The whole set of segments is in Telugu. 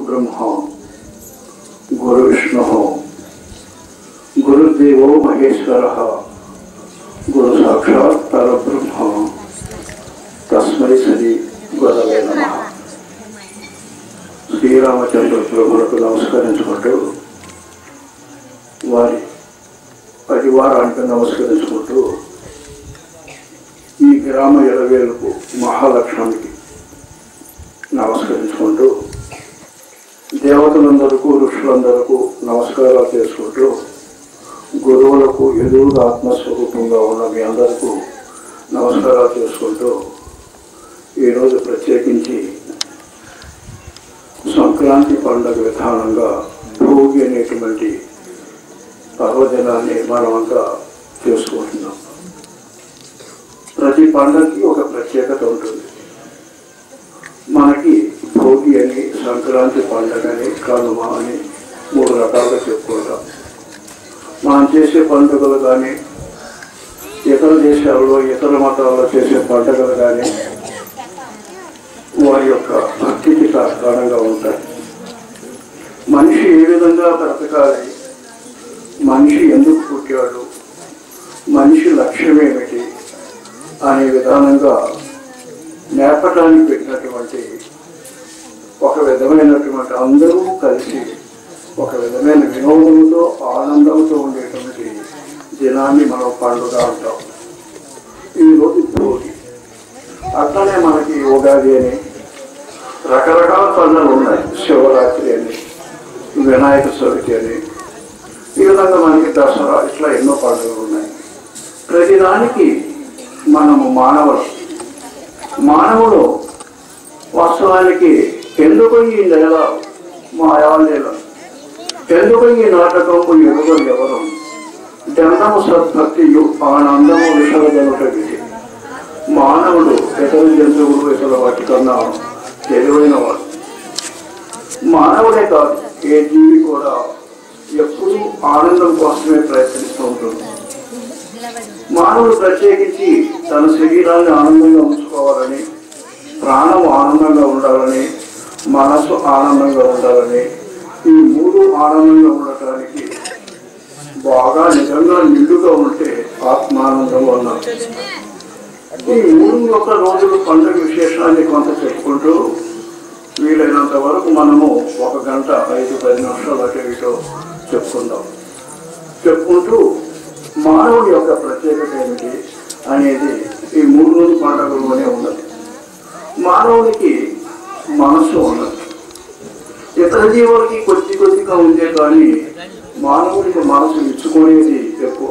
బ్రహ్మ గురు విష్ణు గురుదేవో మహేశ్వర గురు సాక్షాత్ పరబ్రహ్మ తస్మై శ్రీ గురవే నమ శ్రీరామచంద్ర ప్రభులకు నమస్కరించుకుంటూ వారి పరివారానికి నమస్కరించుకుంటూ ఈ గ్రామ ఎలవేలకు మహాలక్ష్మికి నమస్కరించుకుంటూ దేవతలందరకు ఋషులందరకు నమస్కారాలు చేసుకుంటూ గురువులకు ఎదురుగా ఆత్మస్వరూపంగా ఉన్న మీ అందరికీ నమస్కారాలు చేసుకుంటూ ఈరోజు ప్రత్యేకించి సంక్రాంతి పండుగ విధానంగా భోగి అనేటువంటి పర్వదినాన్ని మనమంతా చేసుకుంటున్నాం ప్రతి పండగకి ఒక ప్రత్యేకత ఉంటుంది మనకి భోగి అని సంక్రాంతి పండగ అని కనుమ అని మూడు రకాలుగా చెప్పుకుంటాం మనం చేసే పండుగలు కానీ ఇతర దేశాల్లో ఇతర మతాల్లో చేసే పండుగలు కానీ వారి యొక్క భక్తికి కారణంగా ఉంటాయి మనిషి ఏ విధంగా బ్రతకాలి మనిషి ఎందుకు పుట్టాడు మనిషి లక్ష్యం ఏమిటి అనే విధానంగా నేపథ్యానికి పెట్టినటువంటి ఒక విధమైనటువంటి అందరూ కలిసి ఒక విధమైన వినోదంతో ఆనందంతో ఉండేటువంటి దినాన్ని మనం పండుగ అంటాం ఈరోజు భోగి అట్లనే మనకి ఉగాది అని రకరకాల పండుగలు ఉన్నాయి శివరాత్రి అని వినాయక చవితి అని ఈ విధంగా మనకి దసరా ఇట్లా ఎన్నో పండుగలు ఉన్నాయి ప్రతిదానికి మనము మానవులు మానవుడు వాస్తవానికి ఎందుకు ఈ నెల మాయా నెల ఎందుకు ఈ నాటకము ఎరుగరు ఎవరు దండము సద్భక్తియు ఆనందము విషగలుట విధి మానవుడు ఇతర జంతువులు ఇతర వాటి కన్నా తెలివైన వాడు మానవుడే కాదు ఏ జీవి కూడా ఎప్పుడూ ఆనందం కోసమే ప్రయత్నిస్తూ ఉంటుంది మానవుడు ప్రత్యేకించి తన శరీరాన్ని ఆనందంగా ఉంచుకోవాలని ప్రాణం ఆనందంగా ఉండాలని మనసు ఆనందంగా ఉండాలని ఈ మూడు ఆనందంగా ఉండటానికి బాగా నిజంగా నిండుగా ఉంటే ఆత్మానందం అన్నారు ఈ మూడు యొక్క రోజుల పండుగ విశేషాన్ని కొంత చెప్పుకుంటూ వీలైనంత వరకు మనము ఒక గంట ఐదు పది నిమిషాలు అటు ఇటు చెప్పుకుందాం చెప్పుకుంటూ మానవుడి యొక్క ప్రత్యేకత ఏమిటి అనేది ఈ మూడు రోజు పండుగలోనే ఉన్నది మానవునికి మనస్సు ఉన్నది ఇతర జీవులకి కొద్ది కొద్దిగా ఉందే కానీ మానవుడికి మనసు ఇచ్చుకునేది ఎక్కువ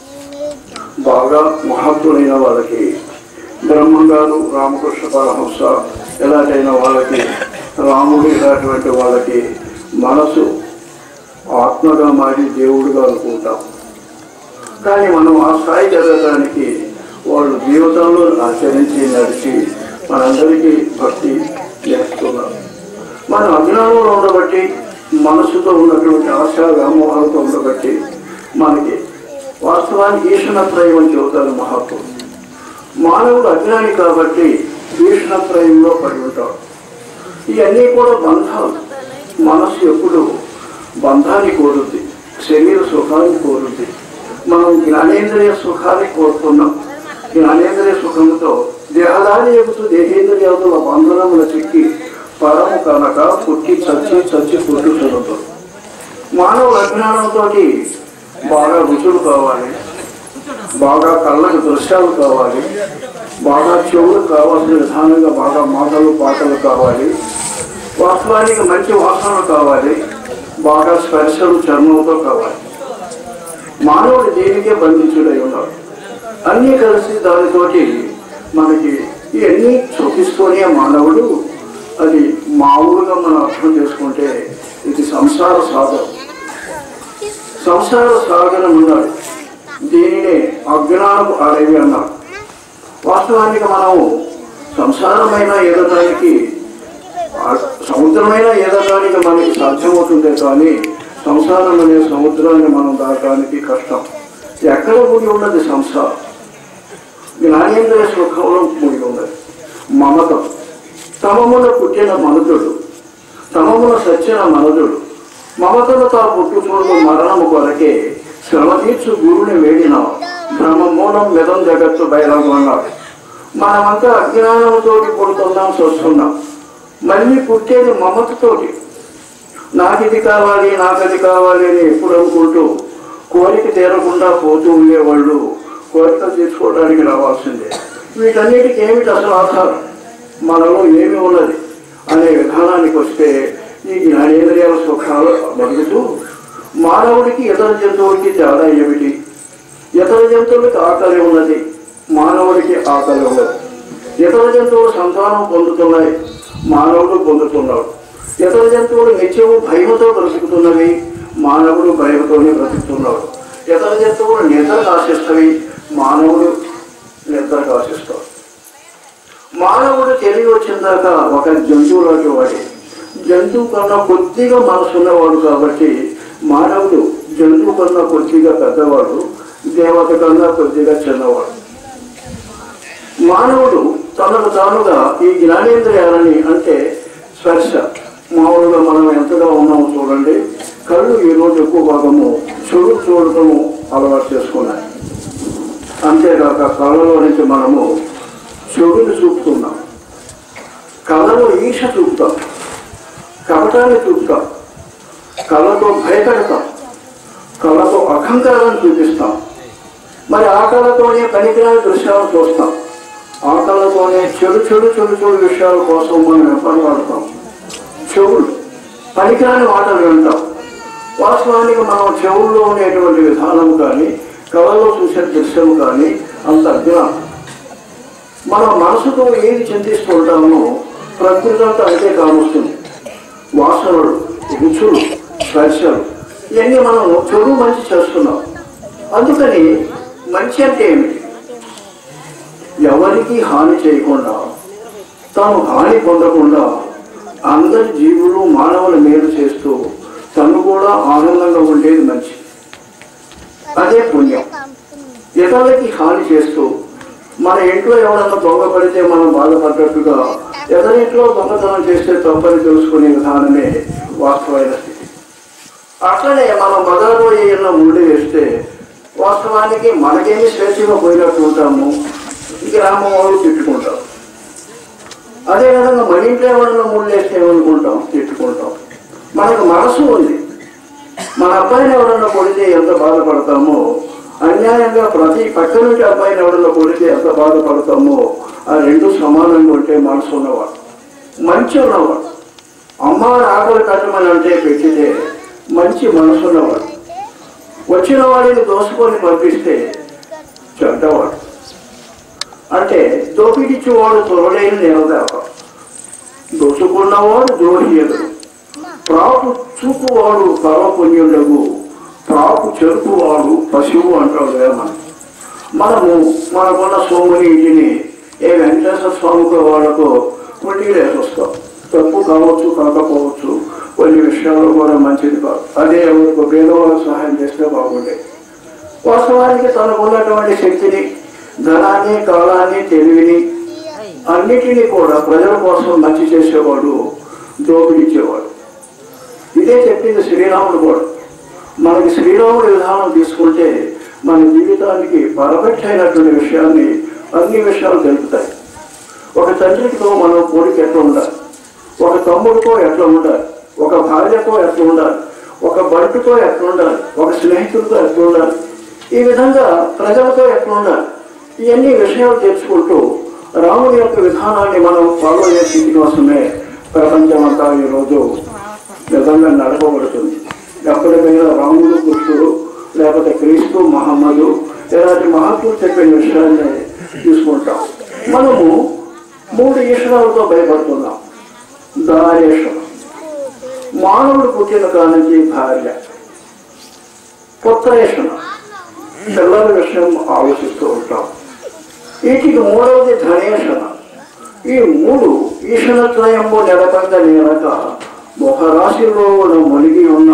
బాగా మహత్తులైన వాళ్ళకి బ్రహ్మంగారు రామకృష్ణ పరమహంస ఎలాంటైన వాళ్ళకి రాముడు ఇలాంటి వాళ్ళకి మనసు ఆత్మగా మారి దేవుడుగా అనుకుంటాం కానీ మనం ఆ స్థాయి జరగడానికి వాళ్ళు జీవితంలో ఆచరించి నడిచి మనందరికీ భక్తి చేస్తున్నారు మనం అజ్ఞానంలో ఉండబట్టి మనసుతో ఉన్నటువంటి ఆశా వ్యామోహాలతో ఉండబట్టి మనకి వాస్తవానికి ఈశ్వరత్రయం అని చెబుతారు మహాత్ముడు మానవుడు అజ్ఞాని కాబట్టి ఈశ్వరత్రయంలో పడి ఉంటాడు ఇవన్నీ కూడా బంధాలు మనసు ఎప్పుడు బంధాన్ని కోరుద్ది శరీర సుఖాన్ని కోరుద్ది మనం జ్ఞానేంద్రియ సుఖాన్ని కోరుతున్నాం జ్ఞానేంద్రియ సుఖంతో దేహదారి ఎగుతూ దేహేంద్రియాదుల బంధనముల చిక్కి పరము కనుక పుట్టి చచ్చి చచ్చి పుట్టు చదువుతాడు మానవుల అజ్ఞానంతో బాగా రుచులు కావాలి బాగా కళ్ళకు దృశ్యాలు కావాలి బాగా చెవులు కావాల్సిన విధానంగా బాగా మాటలు పాటలు కావాలి వాస్తవానికి మంచి వాసనలు కావాలి బాగా స్పర్శలు చర్మంతో కావాలి మానవుడు దేనికే బంధించుడై ఉన్నాడు అన్నీ కలిసి దానితోటి మనకి ఇవన్నీ చూపిస్తూనే మానవుడు అది మామూలుగా మనం అర్థం చేసుకుంటే ఇది సంసార సాధన సంసార సాగరం ఉన్నాడు దీనినే అజ్ఞానపు అడవి అన్నాడు వాస్తవానికి మనము సంసారమైన ఎదడానికి సముద్రమైన ఎదడానికి మనకి సాధ్యమవుతుందే కానీ సంసారం అనే సముద్రాన్ని మనం దాటడానికి కష్టం ఎక్కడ ముడి ఉన్నది సంసారం జ్ఞానేంద్రియ సుఖంలో ముడి ఉన్నది మమతం తమమున పుట్టిన మనుషుడు సమమున సచ్చిన మనదుడు మమతలు తా పుట్టుచూడు మరణము కొరకే శ్రమ తీర్చు గురుని వేడిన భ్రమ మూలం మెదం జగత్తు బయలుగొన్నాడు మనమంతా అజ్ఞానంతోటి పుడుతున్నాం చూస్తున్నాం మళ్ళీ పుట్టేది మమతతోటి నాకిది కావాలి నాకది కావాలి అని ఎప్పుడు అనుకుంటూ కోరిక తీరకుండా పోతూ ఉండేవాళ్ళు కోరిక తీర్చుకోవడానికి రావాల్సిందే వీటన్నిటికి ఏమిటి అసలు ఆధారం మనలో ఏమి ఉన్నది అనే విధానానికి వస్తే ఈ జ్ఞానేంద్రియాల సుఖాలు బతుకుతూ మానవుడికి ఇతర జంతువులకి తేడా ఏమిటి ఇతర జంతువులకి ఆకలి ఉన్నది మానవుడికి ఆకలి ఉన్నది ఇతర జంతువులు సంతానం పొందుతున్నాయి మానవుడు పొందుతున్నాడు ఇతర జంతువులు నిత్యము భయముతో బ్రతుకుతున్నవి మానవుడు భయంతోనే బ్రతుకుతున్నాడు ఇతర జంతువులు నిద్రకు ఆశిస్తవి మానవుడు నిద్రకు ఆశిస్తాడు మానవుడు తెలివి వచ్చిన దాకా ఒక జంతువులోకి వాడి జంతువు కన్నా కొద్దిగా మనసున్నవాడు కాబట్టి మానవుడు జంతువు కన్నా కొద్దిగా పెద్దవాడు దేవత కన్నా కొద్దిగా చిన్నవాడు మానవుడు తనకు తానుగా ఈ జ్ఞానేంద్రియాలని అంటే స్పర్శ మామూలుగా మనం ఎంతగా ఉన్నామో చూడండి కళ్ళు ఈ రోజు ఎక్కువ భాగము చెడు చూడటము అలవాటు చేసుకున్నాయి అంతేకాక కళ్ళలో నుంచి మనము చెడుని చూపుతున్నాం కళ్ళలో ఈష చూపుతాం కపటాన్ని చూపుతాం కళ్ళతో భయపెడతాం కళ్ళతో అహంకారాన్ని చూపిస్తాం మరి ఆ కళ్ళతోనే పనికిరాని దృశ్యాలు చూస్తాం ఆ కళ్ళతోనే చెడు చెడు చెడు చెడు విషయాల కోసం మనం వెంపడబడతాం చెవులు పనికిరాని మాటలు వింటాం వాస్తవానికి మనం చెవుల్లో ఉండేటువంటి విధానం కానీ కళలో చూసే దృశ్యం కానీ అంత అజ్ఞానం మన మనసుతో ఏది చింతిస్తూ ఉంటామో ప్రకృతి అంతా అంతే కావస్తుంది వాసనలు రుచులు స్పర్శలు ఇవన్నీ మనం చెడు మంచి చేస్తున్నాం అందుకని మంచి అంటే ఏమిటి ఎవరికి హాని చేయకుండా తాను హాని పొందకుండా అందరి జీవులు మానవుల మేలు చేస్తూ తను కూడా ఆనందంగా ఉండేది మంచి అదే పుణ్యం ఇతరులకి హాని చేస్తూ మన ఇంట్లో ఎవరన్నా దొంగ పడితే మనం బాధపడ్డట్టుగా ఎవరింట్లో దొంగతనం చేస్తే తప్పని తెలుసుకునే విధానమే వాస్తవమైన స్థితి అట్లనే మనం బజార్లో ఏదైనా ముడి వేస్తే వాస్తవానికి మనకేమి స్వేచ్ఛగా పోయినట్టు ఉంటాము గ్రామం వాళ్ళు తిట్టుకుంటాం అదేవిధంగా మన ఇంట్లో ఎవరైనా ముళ్ళు వేస్తే ఏమనుకుంటాం తిట్టుకుంటాం మనకు మనసు ఉంది మన అబ్బాయిని ఎవరన్నా కొడితే ఎంత బాధపడతామో అన్యాయంగా ప్రతి పక్క నుంచి అబ్బాయిని ఎవరన్నా కొడితే ఎంత బాధపడతామో ఆ రెండు సమానంగా ఉంటే మనసు ఉన్నవాడు మంచి ఉన్నవాడు అమ్మ ఆకలి కట్టమని అంటే పెట్టితే మంచి మనసు ఉన్నవాడు వచ్చిన వాడిని దోసుకొని పంపిస్తే చెడ్డవాడు అంటే దోపిడిచ్చేవాడు త్వరలేని నిలదేవ దోచుకున్నవాడు ద్రోహియడు ప్రాపు చూపువాడు పరపుణ్యుడగు ప్రాపు చెరుపువాడు పశువు అంటాడు వేమని మనము మనకున్న సోముని ఇంటిని ఏ వెంకటేశ్వర స్వామికి వాళ్ళకు వడ్డీ వేసొస్తాం తప్పు కావచ్చు కాకపోవచ్చు కొన్ని విషయాల్లో కూడా మంచిది కాదు అదే ఎవరికి పేదవాళ్ళకు సహాయం చేస్తే బాగుండేది వాస్తవానికి తనకు ఉన్నటువంటి శక్తిని ధనాన్ని కాలాన్ని తెలివిని అన్నిటినీ కూడా ప్రజల కోసం మంచి చేసేవాడు దోపిడిచ్చేవాడు ఇదే చెప్పింది శ్రీరాముడు కూడా మనకి శ్రీరాముడి విధానం తీసుకుంటే మన జీవితానికి పర్ఫెక్ట్ అయినటువంటి విషయాన్ని అన్ని విషయాలు తెలుపుతాయి ఒక తండ్రితో మనం కొడుకు ఎట్లా ఉండాలి ఒక తమ్ముడితో ఎట్లా ఉండాలి ఒక భార్యతో ఎట్లా ఉండాలి ఒక బంటుతో ఎట్లా ఉండాలి ఒక స్నేహితుడితో ఎట్లా ఉండాలి ఈ విధంగా ప్రజలతో ఎట్లా ఉండాలి ఇవన్నీ విషయాలు తెలుసుకుంటూ రాముడి యొక్క విధానాన్ని మనం ఫాలో అయ్యే స్థితి కోసమే ప్రపంచం అంతా ఈరోజు నిజంగా నడపబడుతుంది ఎప్పటికైనా రాముడు కృష్ణుడు లేకపోతే క్రీస్తు మహమ్మదు ఇలాంటి మహాత్ములు చెప్పిన విషయాన్ని తీసుకుంటాం మనము మూడు ఈశ్వరాలతో భయపడుతున్నాం దారేశ్వరం మానవుడు పుట్టిన కానుంచి భార్య పుత్రేషణ పిల్లల విషయం ఆలోచిస్తూ ఉంటాం వీటికి మూడవది ధనేషణ ఈ మూడు ఈశ్వరత్రయంలో నిలబంద నేనక ఒక రాశిలో ఉన్న మునిగి ఉన్న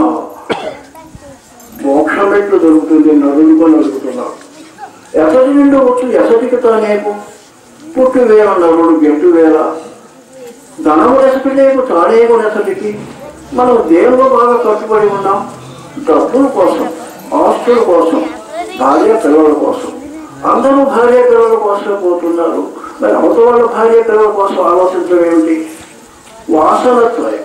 మోక్షం ఎట్లు దొరుకుతుంది నదులుగా నడుపుతున్నాడు ఎసటి నుండి వచ్చు ఎసటికి తానేపు పుట్టు వేల నరుడు గెట్టు వేల ధనము ఎసటి లేకు తానేకు ఎసటికి మనం దేవుడు బాగా కట్టుబడి ఉన్నాం డబ్బుల కోసం ఆస్తుల కోసం భార్య పిల్లల కోసం అందరూ భార్య పిల్లల కోసం పోతున్నారు మరి అవతల వాళ్ళ భార్య పిల్లల కోసం ఆలోచించడం ఏమిటి వాసనత్వయం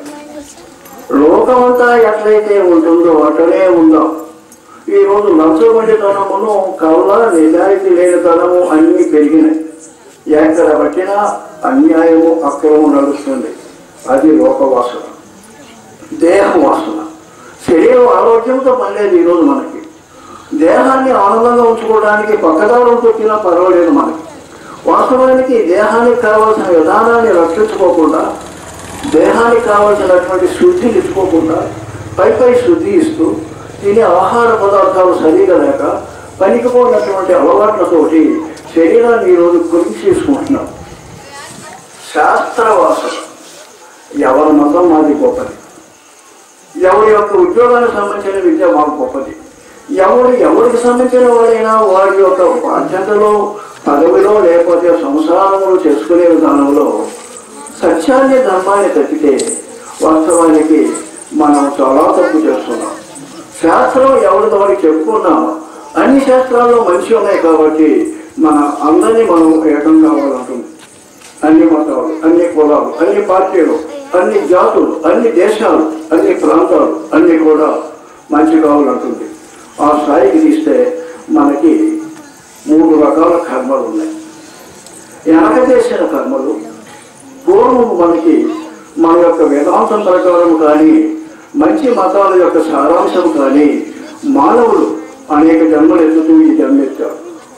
లోకమంతా ఎట్లయితే ఉంటుందో అట్లనే ఉందాం ఈ రోజు లంచగొండితనమును కవల నిజాయితీ లేనితనము అన్ని పెరిగినాయి ఎక్కడ పట్టినా అన్యాయము అక్రమం నడుస్తుంది అది లోకవాసన దేహ వాసన శరీరం ఆరోగ్యంతో పనిలేదు ఈరోజు మనకి దేహాన్ని ఆనందంగా ఉంచుకోవడానికి పక్కదారులు తొక్కినా పర్వాలేదు మనకి వాస్తవానికి దేహానికి కావాల్సిన విధానాన్ని రక్షించుకోకుండా దేహానికి కావలసినటువంటి శుద్ధిని ఇచ్చుకోకుండా పై పై శుద్ధి ఇస్తూ తినే ఆహార పదార్థాలు సరిగా లేక పనికిపోయినటువంటి అలవాట్లతోటి శరీరాన్ని ఈరోజు గురించి చేసుకుంటున్నాం శాస్త్రవాసన ఎవరి మతం మాది గొప్పది ఎవరి యొక్క ఉద్యోగానికి సంబంధించిన విద్య మాకు గొప్పది ఎవరు ఎవరికి సంబంధించిన వాడైనా వారి యొక్క బాధ్యతలో పదవిలో లేకపోతే సంసారములు చేసుకునే విధానంలో సత్యాన్ని ధర్మాన్ని తప్పితే వాస్తవానికి మనం చాలా తప్పు చేస్తున్నాం శాస్త్రం ఎవరితో వాడికి చెప్పుకున్నా అన్ని శాస్త్రాల్లో మంచి ఉన్నాయి కాబట్టి మన అందరినీ మనం ఏకం కావాలంటుంది అన్ని మతాలు అన్ని కులాలు అన్ని పార్టీలు అన్ని జాతులు అన్ని దేశాలు అన్ని ప్రాంతాలు అన్ని కూడా మంచి కావాలంటుంది ఆ స్థాయికి తీస్తే మనకి మూడు రకాల కర్మలు ఉన్నాయి వెనక చేసిన కర్మలు పూర్వం మనకి మన యొక్క వేదాంతం ప్రకారం కానీ మంచి మతాల యొక్క సారాంశం కానీ మానవులు అనేక జన్మలు ఎత్తుతూ ఈ జన్మెత్తారు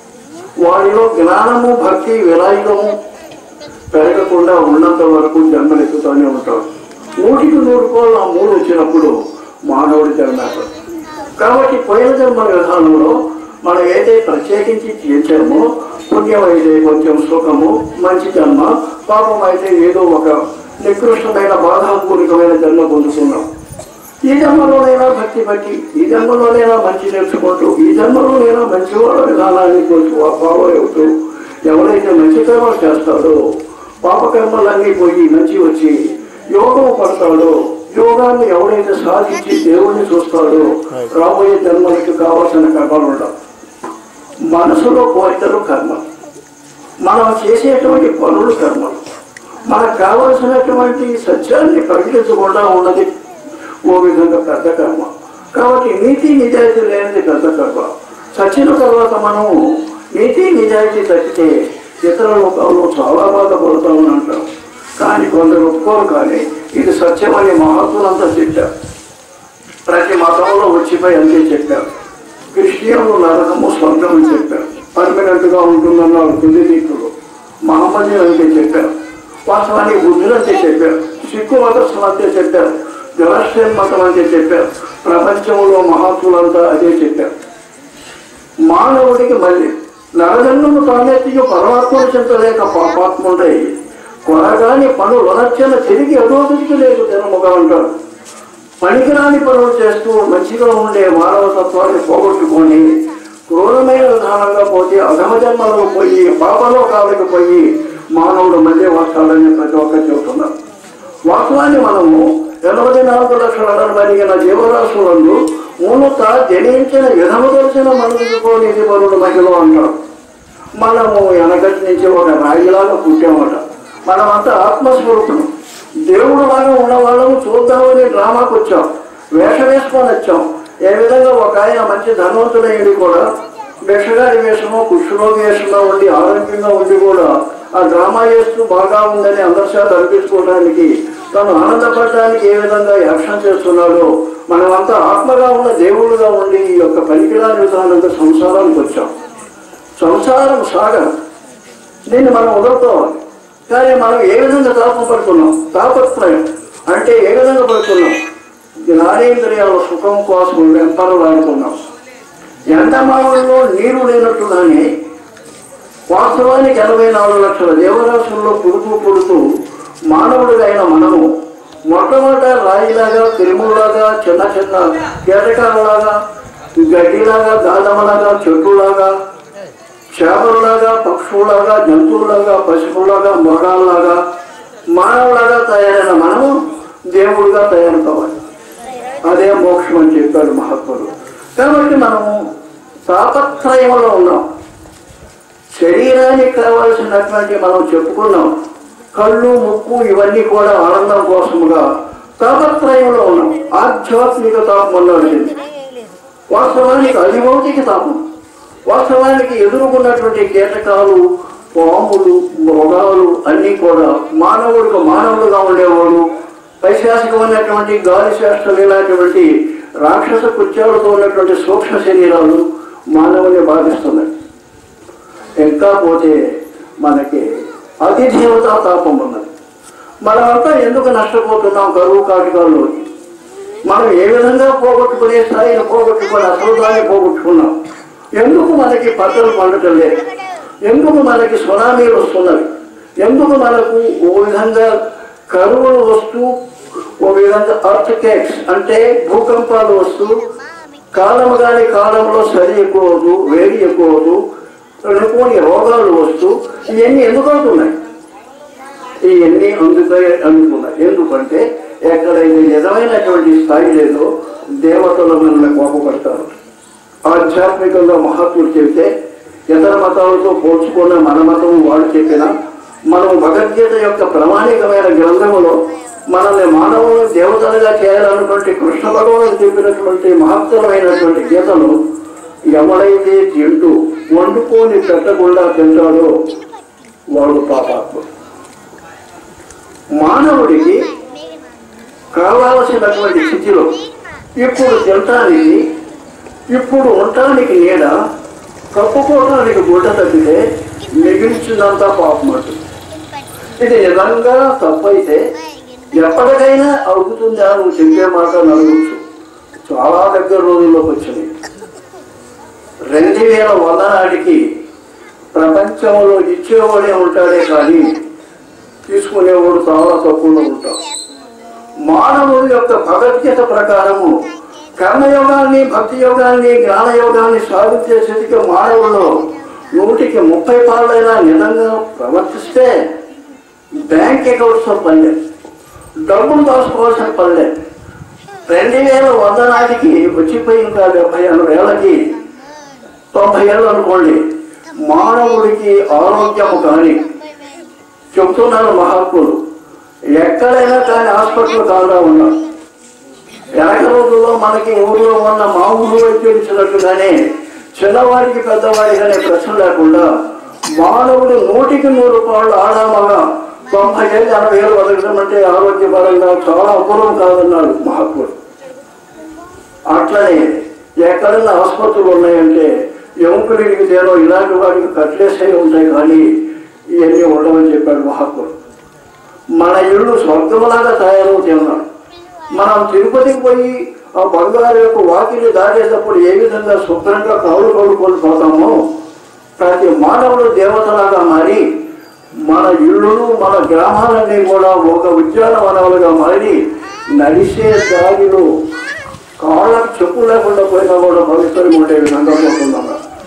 వారిలో జ్ఞానము భక్తి విలాయికము పెరగకుండా ఉన్నంత వరకు జన్మలెత్తుతూనే ఉంటాడు నూటికి నూరు కోళ్ళ ఆ మూడు వచ్చినప్పుడు మానవుడి జన్మేస్తాడు కాబట్టి పోయిన జన్మ విధానంలో మనం ఏదైతే ప్రత్యేకించి చేశామో పుణ్యం అయితే కొంచెం సుఖము మంచి జన్మ పాపం అయితే ఏదో ఒక నికృష్టమైన బాధాపూరితమైన జన్మ పొందుతున్నాం ఈ జన్మలోనైనా భక్తి బట్టి ఈ జన్మలోనైనా మంచి నేర్చుకుంటూ ఈ జన్మలోనైనా మంచి వాళ్ళ విధానాన్ని కొంచెం ఫాలో అవుతూ ఎవరైతే మంచి కర్మలు చేస్తాడో పాపకర్మలన్నీ పోయి మంచి వచ్చి యోగం పడతాడో యోగాన్ని ఎవరైతే సాధించి దేవుణ్ణి చూస్తాడో రాబోయే జన్మలకు కావాల్సిన కర్మలు ఉండవు మనసులో కోరికలు కర్మ మనం చేసేటువంటి పనులు కర్మలు మనకు కావలసినటువంటి సత్యాన్ని ప్రకటించకుండా ఉన్నది ఓ విధంగా పెద్ద కర్మ కాబట్టి నీతి నిజాయితీ లేనిది పెద్ద కర్మ చచ్చిన తర్వాత మనము నీతి నిజాయితీ తప్పితే ఇతర లోకాల్లో చాలా బాధపడతామని అంటాం కానీ కొందరు ఒప్పుకోరు కానీ ఇది సత్యమని మహాత్ములంతా చెప్పారు ప్రతి మతంలో వచ్చిపోయి అంతే చెప్పారు క్రిస్టియన్లు నరకము స్వర్గం అని చెప్పారు పర్మనెంట్ గా ఉంటుందన్నారు తుది దీక్షలు మహమ్మదీ అంతే చెప్పారు వాస్తవానికి బుద్ధులు అంతే చెప్పారు సిక్కు మతస్థులు అంతే చెప్పారు జలాశ్రయం మతం అంతే చెప్పారు ప్రపంచంలో మహాత్ములంతా అదే చెప్పారు మానవుడికి మళ్ళీ నరజన్మము తానెత్తి పరమాత్మను చింతలేక పాపాత్ముడై కొరగాని పనులు అనర్చన తిరిగి అధోగతికి లేదు జన్మగా అంటాడు పనికిరాని పనులు చేస్తూ మంచిగా ఉండే మానవ తత్వాన్ని పోగొట్టుకొని క్రూరమైన విధానంగా పోతే అధమ జన్మలకు పోయి పాపలోకాలకు పోయి మానవుడు మళ్ళీ వస్తాడని ప్రతి ఒక్కరు చెబుతున్నారు వాస్తవాన్ని మనము ఎనభై నాలుగు లక్షల మరిగిన జీవరాశులందు మూలత జనించిన విధము తెలిసిన మనసుకోనిది పనుడు మహిళ అంటారు మనము వెనకటి నుంచి ఒక రాయిలాగా పుట్టామట మనమంతా ఆత్మస్వరూపులు దేవుడు లాగా ఉన్న వాళ్ళము చూద్దామని డ్రామాకు వచ్చాం వేషం వేసుకొని వచ్చాం ఏ విధంగా ఒక ఆయన మంచి ధనవంతుడైంది కూడా వేషగారి వేషమో కుష్ఠరోగి వేషంగా ఉండి ఆరోగ్యంగా ఉండి కూడా ఆ డ్రామా చేస్తూ బాగా ఉందని అందరి చేత అనిపించుకోవడానికి తను ఆనందపడడానికి ఏ విధంగా యాక్షన్ చేస్తున్నాడో మనమంతా ఆత్మగా ఉన్న దేవుడుగా ఉండి ఈ యొక్క పనికిరాని విధానంగా సంసారానికి వచ్చాం సంసారం సాగం దీన్ని మనం వదులుకోవాలి కానీ మనం ఏ విధంగా తాపం పడుతున్నాం తాపత్రయం అంటే ఏ విధంగా పడుతున్నాం జ్ఞానేంద్రియాల సుఖం కోసం వెంపరలాడుతున్నాం ఎండమావుల్లో నీరు లేనట్టుగానే వాస్తవానికి ఎనభై నాలుగు లక్షల దేవరాశుల్లో పుడుతూ పుడుతూ మానవుడిగైన మనము మొట్టమొదట రాయిలాగా తిరుమలాగా చిన్న చిన్న కీటకాలలాగా గడ్డిలాగా గాదమలాగా చెట్టులాగా చేపలలాగా పక్షులాగా జంతువులాగా పశువులాగా మృగాల్లాగా మానవులాగా తయారైన మనము దేవుడుగా తయారు కావాలి అదే మోక్షం అని చెప్పాడు మహాత్ముడు కాబట్టి మనము తాపత్రయంలో ఉన్నాం శరీరానికి కావాల్సినటువంటి మనం చెప్పుకున్నాం కళ్ళు ముక్కు ఇవన్నీ కూడా ఆనందం కోసముగా తాపత్రయంలో ఉన్నాం ఆధ్యాత్మిక తాపం అన్నాడు దీన్ని. వాస్తవానికి అది భౌతిక తాపం వాస్తవానికి ఎదుర్కొన్నటువంటి కీటకాలు పాములు మృగాలు అన్నీ కూడా మానవుడికి మానవుడుగా ఉండేవాడు పైశాసికమైనటువంటి గాలి శాస్త్రం ఇలాంటివంటి రాక్షస కృత్యాలతో ఉన్నటువంటి సూక్ష్మ శరీరాలు మానవుని బాధిస్తున్నాయి ఇంకా పోతే మనకి అతిదేవతా తాపం ఉన్నది మనమంతా ఎందుకు నష్టపోతున్నాం కరువు కాటకాల్లో మనం ఏ విధంగా పోగొట్టుకునే స్థాయిని పోగొట్టుకొని అసలు దాన్ని పోగొట్టుకున్నాం ఎందుకు మనకి పంటలు పండటం లేదు ఎందుకు మనకి సునామీలు వస్తున్నవి ఎందుకు మనకు ఓ విధంగా కరువులు వస్తూ ఓ విధంగా అర్త్ కేక్స్ అంటే భూకంపాలు వస్తూ కాలము కాని కాలంలో చలి ఎక్కువ అవుతూ వేడి ఎక్కువ అవుతూ అనుకోని రోగాలు వస్తూ ఇవన్నీ ఎందుకు అవుతున్నాయి ఇవన్నీ అందుకే అందుకున్నాయి ఎందుకంటే ఎక్కడైతే నిజమైనటువంటి స్థాయి లేదో దేవతల మనల్ని కోపపడతారు ఆధ్యాత్మికంగా మహాత్ములు చెబితే ఇతర మతాలతో పోల్చుకున్న మన మతం వాళ్ళు చెప్పిన మనం భగవద్గీత యొక్క ప్రామాణికమైన గ్రంథములో మనల్ని మానవులను దేవతలుగా చేయాలన్నటువంటి కృష్ణ భగవాను చెప్పినటువంటి మహత్తరమైనటువంటి గీతను ఎవడైతే తింటూ వండుకొని పెట్టకుండా తింటాడో వాడు పాపాత్ముడు మానవుడికి కావాల్సినటువంటి స్థితిలో ఇప్పుడు తినటానికి ఇప్పుడు ఉండటానికి నీడ కప్పుకోవడానికి గుడ్డ తగ్గితే మిగిల్చినంత పాపం అంటుంది ఇది నిజంగా తప్పైతే ఎప్పటికైనా అవుతుందా నువ్వు చెప్పే మాట నడవచ్చు చాలా దగ్గర రోజుల్లోకి వచ్చినాయి రెండు వేల వంద నాటికి ప్రపంచంలో ఇచ్చేవాడే ఉంటాడే కానీ తీసుకునేవాడు చాలా తక్కువలో ఉంటాం మానవుడి యొక్క భగవద్గీత ప్రకారము కర్మయోగాన్ని భక్తి యోగాన్ని జ్ఞాన యోగాన్ని సాధించే స్థితికి మానవుల్లో నూటికి ముప్పై పాలైనా నిజంగా ప్రవర్తిస్తే బ్యాంక్ అకౌంట్స్ పనిలే డబ్బులు దాచుకోవాల్సిన పనిలే రెండు వేల వంద నాటికి వచ్చిపోయి ఇంకా డెబ్బై ఎనభై ఏళ్ళకి తొంభై ఏళ్ళు అనుకోండి మానవుడికి ఆరోగ్యము కానీ చెప్తున్నారు మహాత్ములు ఎక్కడైనా కానీ హాస్పిటల్ కాదా ఉన్నారు వెనక రోజుల్లో మనకి ఊళ్ళో ఉన్న మా ఊరు వైద్యులు ఇచ్చినట్టుగానే చిన్నవాడికి పెద్దవాడికి అనే ప్రశ్న లేకుండా మానవుడు నూటికి నూరు రూపాయలు ఆడామగా తొంభై ఏళ్ళు ఎనభై ఏళ్ళు బతకడం అంటే ఆరోగ్యపరంగా చాలా అపూర్వం కాదన్నాడు మహాత్ముడు అట్లనే ఎక్కడన్నా ఆసుపత్రులు ఉన్నాయంటే ఎముకడికి తేనో ఇలాంటి వాటికి కట్లేసే ఉంటాయి కానీ ఇవన్నీ ఉండవని చెప్పాడు మహాత్ముడు మన ఇల్లు స్వర్గంలాగా తయారవుతున్నాడు మనం తిరుపతికి పోయి ఆ బంగారు యొక్క వాకిలి దాటేటప్పుడు ఏ విధంగా శుభ్రంగా కౌలు కౌలుకొని పోతామో ప్రతి మానవుడు దేవతలాగా మారి మన ఇల్లులు మన గ్రామాలన్నీ కూడా ఒక ఉద్యానవనాలుగా మారి నడిసే దారిలో కాళ్ళకు చెప్పు లేకుండా పోయినా కూడా పవిత్రంగా ఉండే విధంగా పోతున్నాం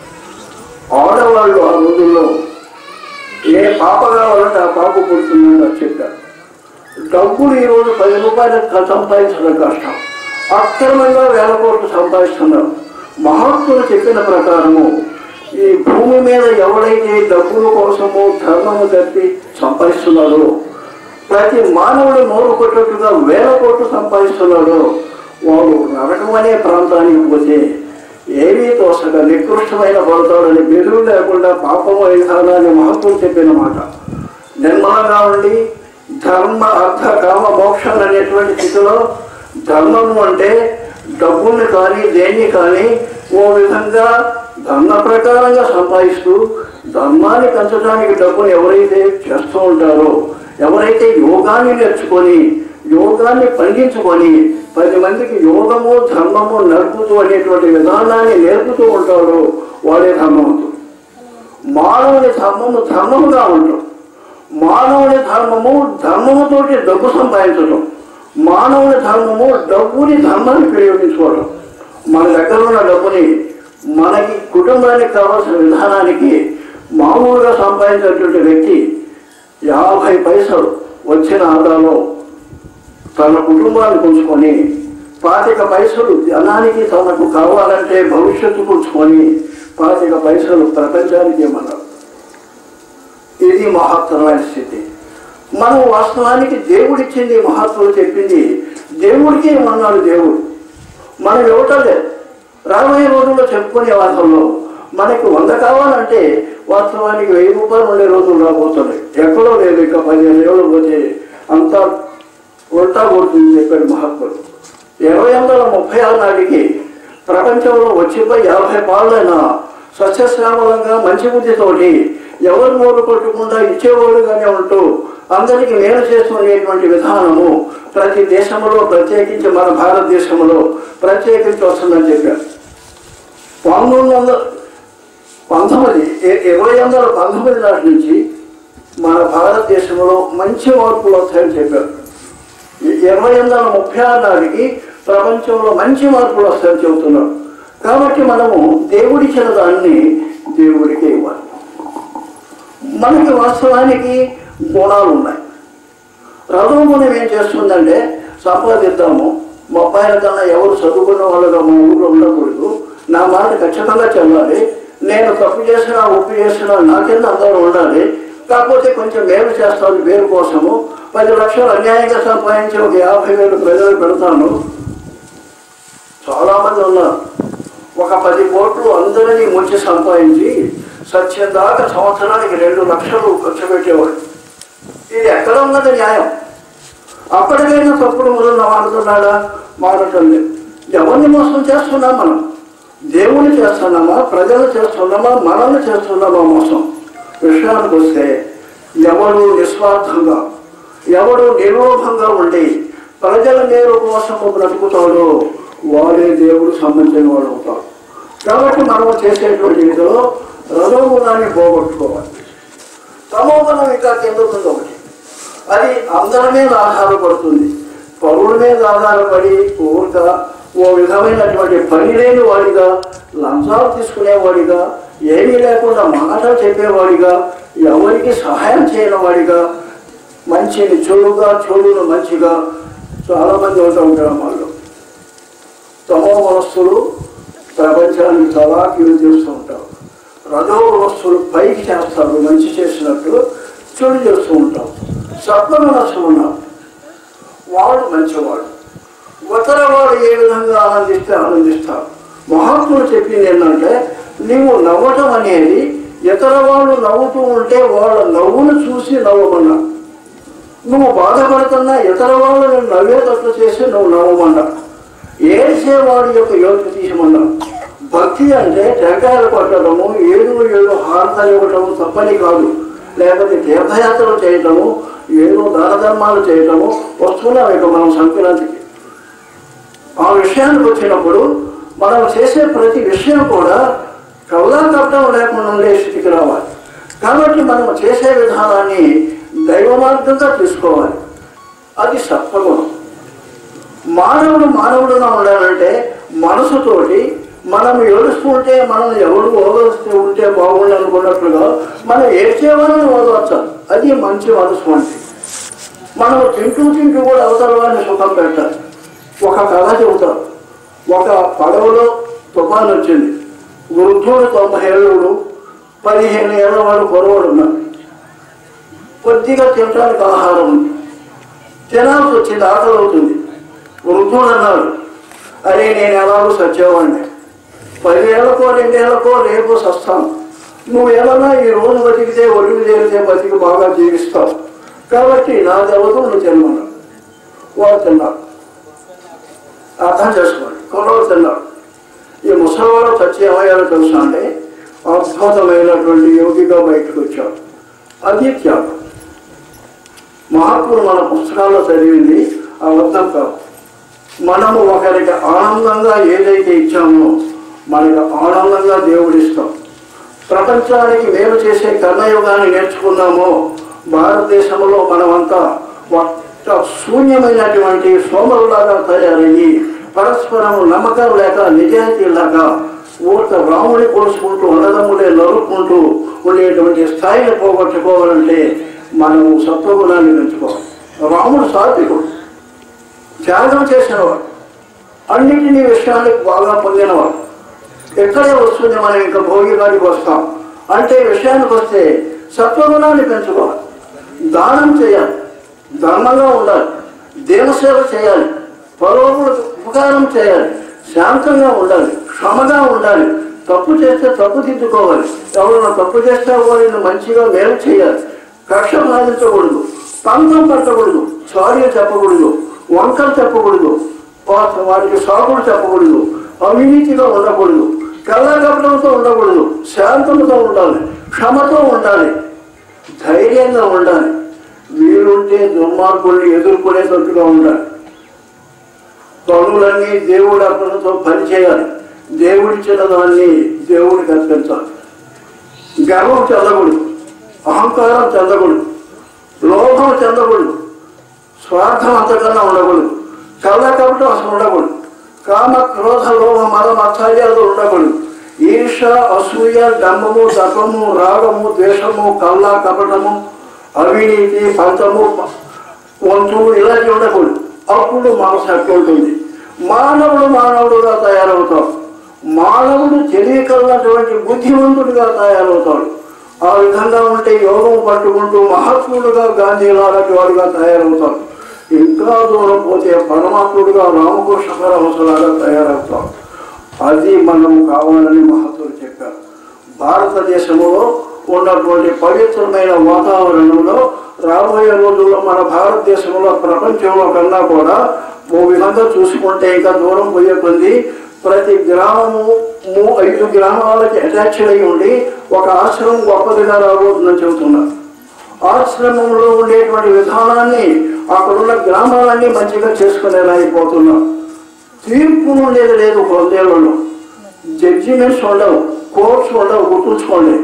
ఆడవాళ్ళు ఆ రోజుల్లో ఏ పాప కావాలంటే ఆ పాప పుడుతుందని నాకు చెప్పారు డబ్బులు ఈరోజు పది రూపాయలు క- సంపాదించడం కష్టం అక్రమంగా వేల కోట్లు సంపాదిస్తున్నారు మహాత్ములు చెప్పిన ప్రకారము ఈ భూమి మీద ఎవడైతే డబ్బుల కోసము ధర్మము తప్పి సంపాదిస్తున్నాడో ప్రతి మానవుడు నోరు కొట్టట్టుగా వేల కోట్లు సంపాదిస్తున్నాడో వాడు నరకం అనే ప్రాంతానికి పోతే ఏమీ తోసక నికృష్టమైన పడతాడని బెదురు లేకుండా పాపము విధానాన్ని మహత్వం చెప్పిన మాట నిర్మలంగా ఉండి ధర్మ అర్థ కామ మోక్షం అనేటువంటి స్థితిలో ధర్మము అంటే డబ్బుల్ని కానీ దేన్ని కానీ ఓ విధంగా ధర్మ ప్రకారంగా సంపాదిస్తూ ధర్మాన్ని పెంచడానికి డబ్బును ఎవరైతే చేస్తూ ఉంటారో ఎవరైతే యోగాన్ని నేర్చుకొని యోగాన్ని పండించుకొని పది మందికి యోగము ధర్మము నడుపుతూ అనేటువంటి విధానాన్ని నేర్పుతూ ఉంటాడో వాడే ధర్మవంతుడు మానవుని ధర్మము ధర్మముగా ఉండటం మానవుని ధర్మము ధర్మముతోటి డబ్బు సంపాదించడం మానవుని ధర్మము డబ్బుని ధర్మాన్ని ప్రయోగించుకోవడం మన దగ్గర ఉన్న డబ్బుని మనకి కుటుంబానికి కావాల్సిన విధానానికి మామూలుగా సంపాదించినటువంటి వ్యక్తి యాభై పైసలు వచ్చిన ఆదాలో తన కుటుంబాన్ని ఉంచుకొని పాతిక పైసలు జనానికి తనకు కావాలంటే భవిష్యత్తు ఉంచుకొని పాతిక పైసలు ప్రపంచానికి ఇవ్వమన్నారు ఇది మహత్తరమైన స్థితి మనం వాస్తవానికి దేవుడిచ్చింది మహాత్ములు చెప్పింది దేవుడికి ఏమన్నాడు దేవుడు మనం ఇవ్వటం లేదు రాబోయే రోజుల్లో చెప్పుకునే వార్తల్లో మనకి వంద కావాలంటే వాస్తవానికి వెయ్యి రూపాయలు ఉండే రోజులు రాబోతున్నాయి ఎక్కడో లేదు ఇంకా పదిహేను ఏళ్ళు పోతే అంతా ఉల్టా కొడుతుంది చెప్పాడు మహాత్ముడు ఇరవై వందల ముప్పై ఆరు నాటికి ప్రపంచంలో వచ్చిపోయి యాభై పాలైనా సస్యశ్యామలంగా మంచి బుద్ధితోటి ఎవరు మూడు కొట్టకుండా ఇచ్చేవాళ్ళుగానే ఉంటూ అందరికీ మేలు చేసుకునేటువంటి విధానము ప్రతి దేశంలో ప్రత్యేకించి మన భారతదేశంలో ప్రత్యేకించి వస్తుందని చెప్పారు పంతొమ్మిది వందల పంతొమ్మిది ఇ- ఇరవై వందల పంతొమ్మిది నాటి నుంచి మన భారతదేశంలో మంచి మార్పులు వస్తాయని చెప్పారు ఇ- ఇరవై వందల ముప్పై ఆరు నాటికి ప్రపంచంలో మంచి మార్పులు వస్తాయని చెబుతున్నారు కాబట్టి మనము దేవుడిచ్చిన దాన్ని దేవుడికే ఇవ్వాలి మనకి వాస్తవానికి గుణాలు ఉన్నాయి రథోగుణం ఏం చేస్తుందంటే సంపాదిద్దాము మా అబ్బాయిల కన్నా ఎవరు చదువుకున్న వాళ్ళుగా మా ఊళ్ళో ఉండకూడదు నా మాట ఖచ్చితంగా చెల్లాలి నేను తప్పు చేసినా ఒప్పు చేసినా నా కింద అందరూ ఉండాలి కాకపోతే కొంచెం మేలు చేస్తాను పేరు కోసము పది లక్షలు అన్యాయంగా సంపాదించి ఒక యాభై వేలు ప్రజలు పెడతాను చాలా మంది ఉన్నారు ఒక పది కోట్లు అందరినీ ముంచి సంపాదించి సత్యం దాకా సంవత్సరానికి రెండు లక్షలు ఖర్చు పెట్టేవాడు ఇది ఎక్కడ ఉన్నది న్యాయం అప్పటికైనా తప్పుడు మొదలు మాడుతున్నాడా మారటం లేదు ఎవరిని మోసం చేస్తున్నాం మనం దేవుని చేస్తున్నామా ప్రజలు చేస్తున్నామా మనల్ని చేస్తున్నామా మోసం విషయానికి వస్తే ఎవడు నిస్వార్థంగా ఎవడు నిర్లోభంగా ఉండి ప్రజల మేలు కోసము బ్రతుకుతాడో వాడే దేవుడు సంబంధించిన వాడు అవుతాడు కాబట్టి మనం చేసేటువంటి విధిలో రజోగుణాన్ని పోగొట్టుకోవాలి తమోగుణం ఇంకా కిందకు ఉంది ఒకటి అది అందరి మీద ఆధారపడుతుంది పౌరుల మీద ఆధారపడి ఊరిక ఓ విధమైనటువంటి పని లేని వాడిగా లంచాలు తీసుకునేవాడిగా ఏమీ లేకుండా మాటలు చెప్పేవాడిగా ఎవరికి సహాయం చేయని వాడిగా మంచిని చెడుగా చెడును మంచిగా చాలామంది ఉంటారు గ్రామాల్లో తమో మనస్సులు ప్రపంచాన్ని తలాకీలు చేస్తూ ఉంటారు రజో మనస్సులు పైకి చేస్తారు మంచి చేసినట్టు చెడు చేస్తూ ఉంటాం సత్వ మనస్సులు ఉన్నారు వాడు మంచివాడు ఇతర వాడు ఏ విధంగా ఆనందిస్తే ఆనందిస్తారు మహాత్ములు చెప్పింది ఏంటంటే నీవు నవ్వటం అనేది ఇతర వాళ్ళు నవ్వుతూ ఉంటే వాళ్ళ నవ్వును చూసి నవ్వమన్నా నువ్వు బాధపడుతున్నా ఇతర వాళ్ళని నవ్వేటట్లు చేసి నువ్వు నవ్వమన్నా ఏడ్చేవాడి యొక్క యోగ్య తీయమన్నా భక్తి అంటే టెంకాయలు కొట్టడము ఏడు ఏడు హారతలు ఇవ్వటము తప్పని కాదు లేకపోతే తీర్థయాత్రలు చేయటము ఏదో దాన ధర్మాలు చేయటము వస్తున్నాం ఇక మనం సంక్రాంతికి ఆ విషయానికి వచ్చినప్పుడు మనం చేసే ప్రతి విషయం కూడా కవలా కప్పడం లేకుండా ఉండే స్థితికి రావాలి కాబట్టి మనం చేసే విధానాన్ని దైవ మార్గంగా తీసుకోవాలి అది సత్వగుణం మానవుడు మానవుడుగా ఉండాలంటే మనసుతోటి మనం ఏడుస్తుంటే మనం ఎవరు ఓదలిస్తే ఉంటే బాగుండు అనుకున్నట్లుగా మనం ఏడ్చేవాళ్ళని ఓదవచ్చాలి అది మంచి మనసు అంటే మనం తింటూ తింటూ కూడా అవతల వారిని సుఖం పెట్టాలి ఒక కథ చెబుతాం ఒక పడవలో తుఫాన్ వచ్చింది వృద్ధుడు తొంభై ఏళ్ళు పదిహేను ఏళ్ళ వాడు పొరవాడు ఉన్నాడు కొద్దిగా తినడానికి ఆహారం ఉంది తినాల్సి వచ్చింది ఆకలి అవుతుంది వృద్ధుడు అన్నాడు అరే నేను ఎలాగో సచ్చేవాడిని పదివేలకో రెండేళ్లకో రేపు సస్తాను నువ్వు ఏమన్నా ఈ రోజు బతికితే ఒడికి చేరితే బతికి బాగా జీవిస్తావు కాబట్టి నా దేవత నువ్వు తినమన్నాడు వాడు తిన్నాడు అర్థం చేసుకోండి కొనవాడు తిన్నాడు ఈ ముసలివాడు చచ్చి ఏమయ్యారో తెలుసా అంటే అద్భుతమైనటువంటి యోగిగా బయటకు వచ్చాడు అది త్యాగం మహాత్ములు మన పుస్తకాల్లో చదివింది అబద్ధం కాదు మనము ఒకరికి ఆనందంగా ఏదైతే ఇచ్చామో మనకి ఆనందంగా దేవుడు ఇస్తాం ప్రపంచానికి మేలు చేసే కర్మయోగాన్ని నేర్చుకున్నామో భారతదేశంలో మనమంతా ఒక్క శూన్యమైనటువంటి సోమరులాగా తయారయ్యి పరస్పరం నమ్మకం లేక నిజాయితీ లేక ఊట రాముడి కొలుసుకుంటూ అన్నదమ్ములే నరుక్కుంటూ ఉండేటువంటి స్థాయిని పోగొట్టుకోవాలంటే మనము సత్వగుణాన్ని పెంచుకోవాలి రాముడు సాత్వికుడు త్యాగం చేసినవాడు అన్నింటినీ విషయాలకు బాగా పొందినవాడు ఎక్కడే వస్తుంది మనం ఇంకా భోగి గారికి వస్తాం అంటే విషయానికి వస్తే సత్వగుణాన్ని పెంచుకోవాలి దానం చేయాలి ధర్మంగా ఉండాలి దేవసేవ చేయాలి పరోగులకు ఉపకారం చేయాలి శాంతంగా ఉండాలి క్షమగా ఉండాలి తప్పు చేస్తే తప్పు దిద్దుకోవాలి ఎవరైనా తప్పు చేస్తే వారిని మంచిగా మేలు చేయాలి కక్ష సాధించకూడదు పంతం పట్టకూడదు సారీ చెప్పకూడదు వంకలు చెప్పకూడదు వా- వారికి సాగులు చెప్పకూడదు అవినీతిగా ఉండకూడదు కళ్ళగపడంతో ఉండకూడదు శాంతంతో ఉండాలి క్షమతో ఉండాలి ధైర్యంగా ఉండాలి వీలుంటే దుర్మార్గుల్ని ఎదుర్కొనేటట్టుగా ఉండాలి పనులన్నీ దేవుడి అర్పణతో పనిచేయాలి దేవుడిచ్చిన దాన్ని దేవుడికి అర్పించాలి గర్వం చెందకూడదు అహంకారం చెందకూడదు లోభం చెందకూడదు స్వార్థం అంతకన్నా ఉండకూడదు కళ్ళ కపటం అసలు ఉండకూడదు కామ క్రోధ లోభ మద మత్సర్యాలు ఉండకూడదు ఈర్ష అసూయ డంబము దర్పము రాగము ద్వేషము కళ్ళ కపటము అవినీతి పంచము వంతు ఇలాంటివి ఉండకూడదు అప్పుడు మనసు అట్లా ఉంటుంది మానవుడు మానవుడుగా తయారవుతాడు మానవుడు తెలియకలటువంటి బుద్ధివంతుడిగా తయారవుతాడు ఆ విధంగా ఉంటే యోగం పట్టుకుంటూ మహాత్ముడుగా గాంధీ లాంటి వాడుగా తయారవుతాడు ఇంకా దూరం పోతే పరమాత్ముడుగా రామకృష్ణ పరమశలాగా తయారవుతాడు అది మనం కావాలని మహత్తులు చెప్పారు భారతదేశంలో ఉన్నటువంటి పవిత్రమైన వాతావరణంలో రాబోయే రోజుల్లో మన భారతదేశంలో ప్రపంచంలో కన్నా కూడా ఓ విధంగా చూసుకుంటే ఇంకా దూరం పోయే కొద్ది ప్రతి గ్రామము మూ- ఐదు గ్రామాలకి అటాచ్డ్ అయి ఉండి ఒక ఆశ్రమం గొప్పదిగా రాబోతుందని చెబుతున్నారు ఆశ్రమంలో ఉండేటువంటి విధానాన్ని అక్కడున్న గ్రామాలన్నీ మంచిగా చేసుకునేలా అయిపోతున్నాం తీర్పు ఉండేది లేదు కొందేళ్లలో జడ్జిమెంట్స్ ఉండవు కోర్ట్స్ ఉండవు గుర్తుంచుకోండి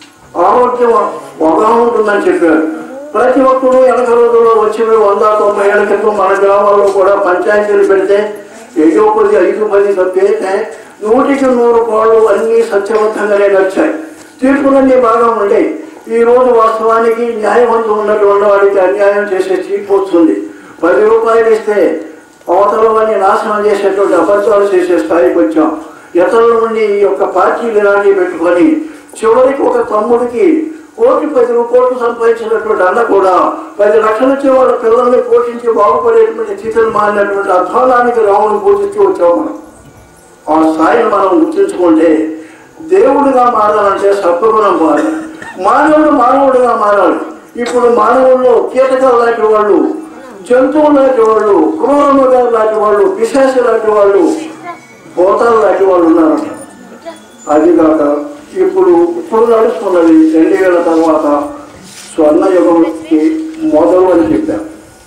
ఆరోగ్యం బాగా ఉంటుందని చెప్పారు ప్రతి ఒక్కరూ వెనక రోజుల్లో వచ్చి వంద తొంభై ఏళ్ళ క్రితం మన గ్రామాల్లో కూడా పంచాయతీలు పెడితే ఏదో కొద్ది ఐదు పది తప్పితే నూటికి నూరు పాళ్ళు అన్నీ సత్యవంతంగానే నచ్చాయి తీర్పులన్నీ బాగా ఉండేవి ఈ రోజు వాస్తవానికి న్యాయవంతం ఉన్నటువంటి వాడికి అన్యాయం చేసే తీర్పు వస్తుంది పది రూపాయలు ఇస్తే అవతల వాడిని నాశనం చేసేటువంటి అబద్ధాలు చేసే స్థాయికి వచ్చాం ఇతరుల నుండి ఈ యొక్క పార్టీలు ఇలాంటివి పెట్టుకొని చివరికి ఒక తమ్ముడికి కోటి పది రూపాయలు సంపాదించినటువంటి అన్న కూడా పది లక్షలు వచ్చే వాళ్ళ పిల్లల్ని పోషించి బాగుపడేటువంటి స్థితిని మారినటువంటి అధ్వానానికి రాముడు పూజిస్తూ వచ్చాం మనం ఆ స్థాయిని మనం గుర్తించుకుంటే దేవుడిగా మారాలంటే సత్వగుణం మారాలి మానవుడు మానవుడిగా మారాలి ఇప్పుడు మానవుల్లో కీటకాలు లాంటి వాళ్ళు జంతువులు లాంటి వాళ్ళు క్రూరమృగాలు లాంటి వాళ్ళు పిశాసి లాంటి వాళ్ళు భూతాలు లాంటి వాళ్ళు ఉన్నారంట అది కాక ఇప్పుడు ఇప్పుడు నడుస్తున్నది రెండు వేల తర్వాత స్వర్ణయుగంకి మొదలు అని చెప్పారు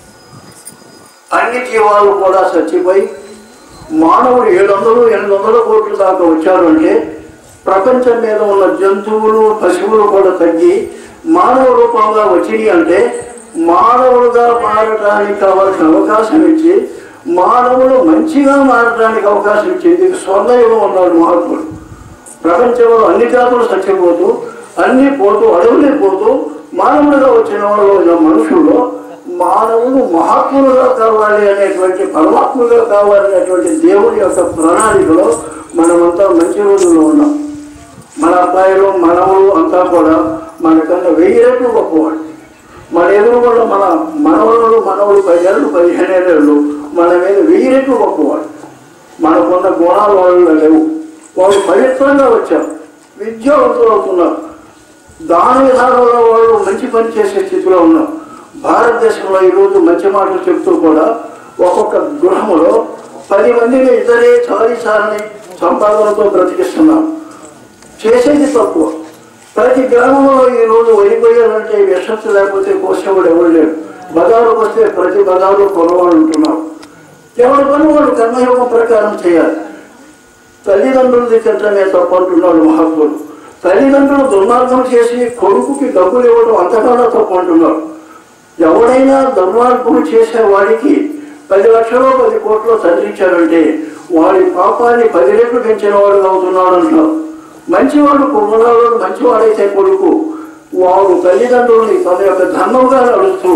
అన్ని జీవాలు కూడా చచ్చిపోయి మానవుడు ఏడు వందలు ఎనిమిది వందల కోట్ల దాకా వచ్చారు అంటే ప్రపంచం మీద ఉన్న జంతువులు పశువులు కూడా తగ్గి మానవ రూపంగా వచ్చినాయి అంటే మానవులుగా మారడానికి కావాల్సిన అవకాశం ఇచ్చి మానవులు మంచిగా మారడానికి అవకాశం ఇచ్చింది ఇది స్వర్ణయుగం ఉన్నాడు మహాత్ముడు ప్రపంచంలో అన్ని జాతులు చచ్చిపోతూ అన్ని పోతూ అడవులే పోతూ మానవుడిగా వచ్చిన వాళ్ళు ఉన్న మనుషుల్లో మానవుడు మహాత్ములుగా కావాలి అనేటువంటి పరమాత్ములుగా కావాలి అనేటువంటి దేవుడి యొక్క ప్రణాళికలో మనమంతా మంచి రోజుల్లో ఉన్నాం మన అబ్బాయిలు మనవులు అంతా కూడా మనకన్నా వెయ్యి రెట్లు గొప్పవాడు మన ఎదురుగోళ్ళు మన మనవలు మనవులు పదిహేళ్ళు పదిహేను ఏళ్ళు మన మీద వెయ్యి రెట్లు గొప్పవాడు మనకున్న గుణాలు వాళ్ళు లేవు వాళ్ళు పవిత్రంగా వచ్చారు విద్యావంతులు అవుతున్నారు దాని విధానంలో వాళ్ళు మంచి పని చేసే స్థితిలో ఉన్నారు భారతదేశంలో ఈరోజు మంచి మాటలు చెప్తూ కూడా ఒక్కొక్క గృహములో పది మందిని ఇతరే చాలి చాలని సంపాదనతో బ్రతికిస్తున్నారు చేసేది తక్కువ ప్రతి గ్రామంలో ఈ రోజు వరిపోయాలంటే విషత్తు లేకపోతే కోసేవాడు ఎవరు లేడు బజారుకు వస్తే ప్రతి బజారు కొనవాళ్ళు ఉంటున్నారు ఎవరి పని వాళ్ళు కర్మయోగం ప్రకారం చేయాలి తల్లిదండ్రులు తిట్టడమే తప్పు అంటున్నాడు మహాత్ముడు తల్లిదండ్రులు దుర్మార్గం చేసి కొడుకుకి డబ్బులు ఇవ్వడం అంతకన్నా తప్పు అంటున్నారు ఎవడైనా దుర్మార్గం చేసే వాడికి పది లక్షలు పది కోట్లు చదివించారంటే వాడి పాపాన్ని పది రెట్లు పెంచిన వాడు అవుతున్నాడు అంటారు మంచివాడు కుటుంబంలో మంచివాడైతే కొడుకు వాడు తల్లిదండ్రుల్ని తన యొక్క ధర్మంగా నడుస్తూ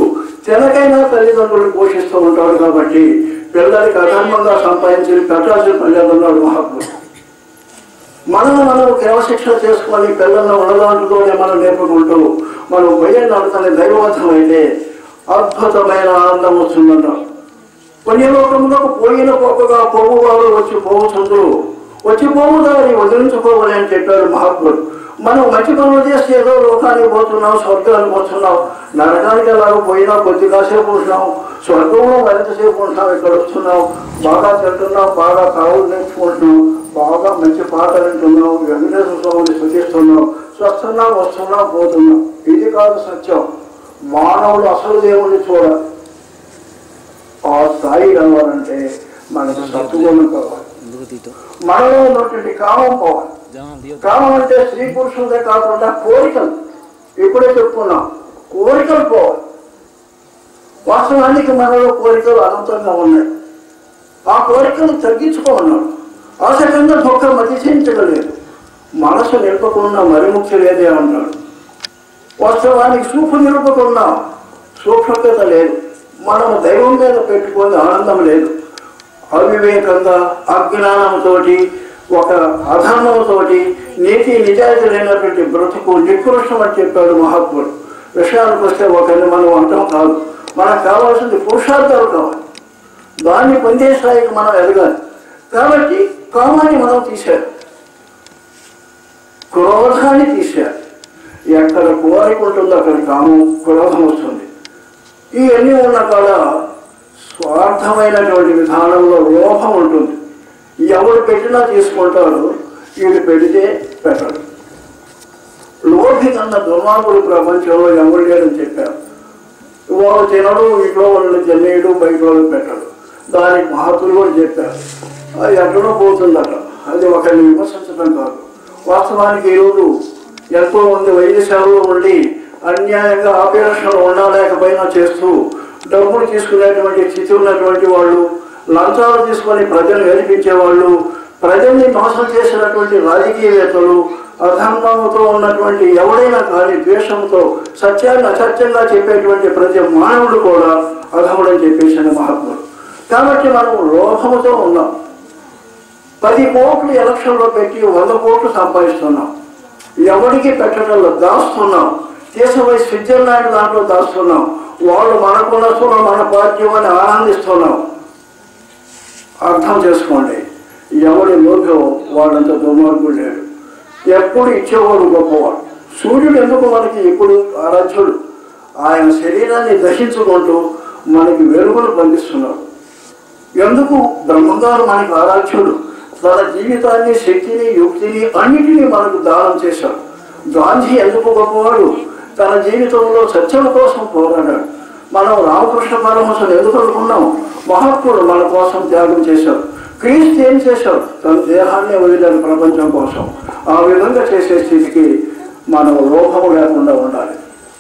తెలకైనా తల్లిదండ్రులు పోషిస్తూ ఉంటాడు కాబట్టి పిల్లలకి అధర్మంగా సంపాదించి పెట్టాల్సిన పని ఉన్నాడు మహాత్ముడు మనం మనం క్రమశిక్షణ చేసుకొని పిల్లలను ఉన్నదాంట్లోనే మనం నేర్పుకుంటూ మనం భయం నడుతున్న దైవవధం అయితే అద్భుతమైన ఆనందం వస్తుందంటాం పుణ్యలోకంలో పోయిన పోకగా పోవు వారు వచ్చి పోవుచుందరు వచ్చి పోవు దాన్ని వదిలించుకోవాలి అని చెప్పారు మహాత్ముడు మనం మంచి పనులు చేస్తే ఏదో లోకానికి పోతున్నాం స్వర్గానికి పోతున్నాం నరకానికి ఎలాగో పోయినా కొద్ది కాసేపు ఉంటున్నాం స్వర్గంలో మరింతసేపు ఉంటున్నాం ఇక్కడ వస్తున్నాం బాగా తింటున్నాం బాగా కావులు నేర్చుకుంటున్నాం బాగా మంచి పాటలు వింటున్నాం వెంకటేశ్వర స్వామిని శృతిస్తున్నాం వస్తున్నాం వస్తున్నాం పోతున్నాం ఇది కాదు సత్యం మానవుడు అసలు దేవుణ్ణి చూడాలి ఆ స్థాయి రావాలంటే మనకు సత్తుగుణం కావాలి ఎందుకు తీతో మనలో ఉన్నటువంటి కామం పోవాలి జనం దియో కామం అంటే స్త్రీ పురుషులదే కాకుండా కోరికలు ఇప్పుడే చెప్పుకున్నాం కోరికలు పోవాలి వాస్తవానికి మనలో కోరికలు అనంతంగా ఉన్నాయి ఆ కోరికలు తగ్గించుకోమన్నాడు ఆశ కింద దుఃఖం అతిశయించగలేదు మనసు నిలపకుండా మరి ముఖ్య లేదే అన్నాడు వాస్తవానికి సూపు నిలుపకుండా సూక్ష్మత లేదు మనం దైవం మీద పెట్టుకుని ఆనందం లేదు అవివేకంగా అజ్ఞానంతోటి ఒక అధర్మంతోటి నీతి నిజాయితీ లేనటువంటి బ్రతుకు నికృష్టం అని చెప్పాడు మహాత్ముడు విషయానికి వస్తే ఒకరిని మనం అంటాం కాదు మనకు కావాల్సింది పురుషార్థాలు కావాలి దాన్ని పొందే స్థాయికి మనం ఎదగాలి కాబట్టి కామాన్ని మనం తీశారు క్రోధాన్ని తీశారు ఎక్కడ కోరిక ఉంటుందో అక్కడ కామం క్రోధం వస్తుంది ఇవన్నీ ఉన్న కాడ స్వార్థమైనటువంటి విధానంలో లోభం ఉంటుంది ఎవరు పెట్టినా తీసుకుంటారు వీడు పెడితే పెట్టడు లోభి కన్నా దుర్మార్గుడు ప్రపంచంలో ఎవరు లేరని చెప్పారు వాడు తినడు ఇంట్లో వాళ్ళు తినేయడు బయట వాళ్ళు పెట్టడు దానికి మహత్తులు కూడా చెప్పారు అది ఎక్కడో పోతుందట అది ఒకరిని విమర్శించడం కాదు వాస్తవానికి ఈరోజు ఎంతో మంది వైద్యశాలలో ఉండి అన్యాయంగా ఆపరేషన్లు ఉన్నా లేకపోయినా చేస్తూ డబ్బులు తీసుకునేటువంటి స్థితి ఉన్నటువంటి వాళ్ళు లంచాలు తీసుకొని ప్రజలు ఏడిపించే వాళ్ళు ప్రజల్ని మోసం చేసినటువంటి రాజకీయవేత్తలు అధర్మంతో ఉన్నటువంటి ఎవడైనా కానీ ద్వేషంతో సత్యాన్ని అసత్యంగా చెప్పేటువంటి ప్రతి మానవుడు కూడా అధముడని చెప్పేసిన మహాత్ముడు కాబట్టి మనం లోభముతో ఉన్నాం పది కోట్లు ఎలక్షన్లో పెట్టి వంద కోట్లు సంపాదిస్తున్నాం ఎవరికి పెట్టడంలో దాస్తున్నాం దేశమై స్విట్జర్లాండ్ దాంట్లో దాస్తున్నాం వాళ్ళు మనకున్న సుఖం మన పార్టీ అని ఆనందిస్తున్నాం అర్థం చేసుకోండి ఎవడి లోభం వాడంత దుర్మార్గుడు లేడు ఎప్పుడు ఇచ్చేవాడు గొప్పవాడు సూర్యుడు ఎందుకు మనకి ఎప్పుడు ఆరాధ్యుడు ఆయన శరీరాన్ని దహించుకుంటూ మనకి వెలుగులు పండిస్తున్నాడు ఎందుకు బ్రహ్మంగారు మనకి ఆరాధ్యుడు తన జీవితాన్ని శక్తిని యుక్తిని అన్నిటినీ మనకు దానం చేశాడు గాంధీ ఎందుకు గొప్పవాడు తన జీవితంలో సత్యం కోసం పోరాడాడు మనం రామకృష్ణ పరమహంసను ఎందుకు అనుకున్నాం మహాత్ముడు మన కోసం త్యాగం చేశాడు క్రీస్తు ఏం చేశాడు తన దేహాన్ని వదిలేడు ప్రపంచం కోసం ఆ విధంగా చేసే స్థితికి మనం లోపము లేకుండా ఉండాలి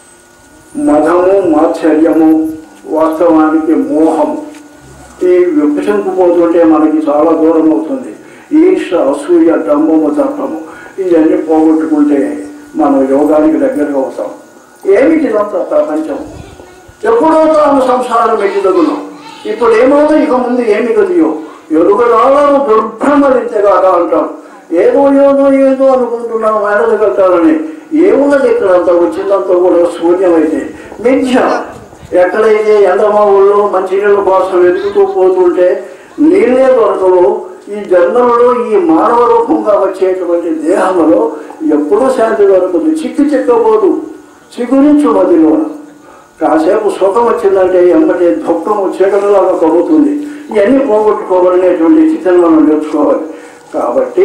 మదము మాత్సర్యము వాస్తవానికి మోహము ఈ విభజింపుపోతుంటే మనకి చాలా దూరం అవుతుంది ఈర్ష అసూయ డంబము దర్పము ఇవన్నీ పోగొట్టుకుంటే మనం యోగానికి దగ్గరగా అవుతాం ఏమిటి ఇదంతా ప్రపంచం ఎప్పుడో తాను సంసారం ఎట్టుదగును ఇప్పుడు ఏమవుతో ఇక ముందు ఏమి గదియో ఎరుగలాలను దుర్భ్రమలించగాక అంటాం ఏదో ఏదో ఏదో అనుకుంటున్నాం మేడలు కట్టాలని ఏమున్నది ఇక్కడ అంత వచ్చిందంతా కూడా శూన్యమైతే మిథ్య ఎక్కడైతే ఎండమావుల్లో మంచినీళ్ళ కోసం వెతుకుతూ పోతుంటే నీళ్ళే దొరకవు ఈ జన్మలలో ఈ మానవ రూపంగా వచ్చేటువంటి దేహంలో ఎప్పుడూ శాంతి దొరకదు చిక్కి చిక్కపోదు చిగురించు మదిలో కాసేపు సుఖం వచ్చిందంటే ఎమ్మటే దుఃఖము చీకటిలాగా కలుగుతుంది ఇవన్నీ పోగొట్టుకోవాలనేటువంటి స్థితిని మనం నేర్చుకోవాలి కాబట్టి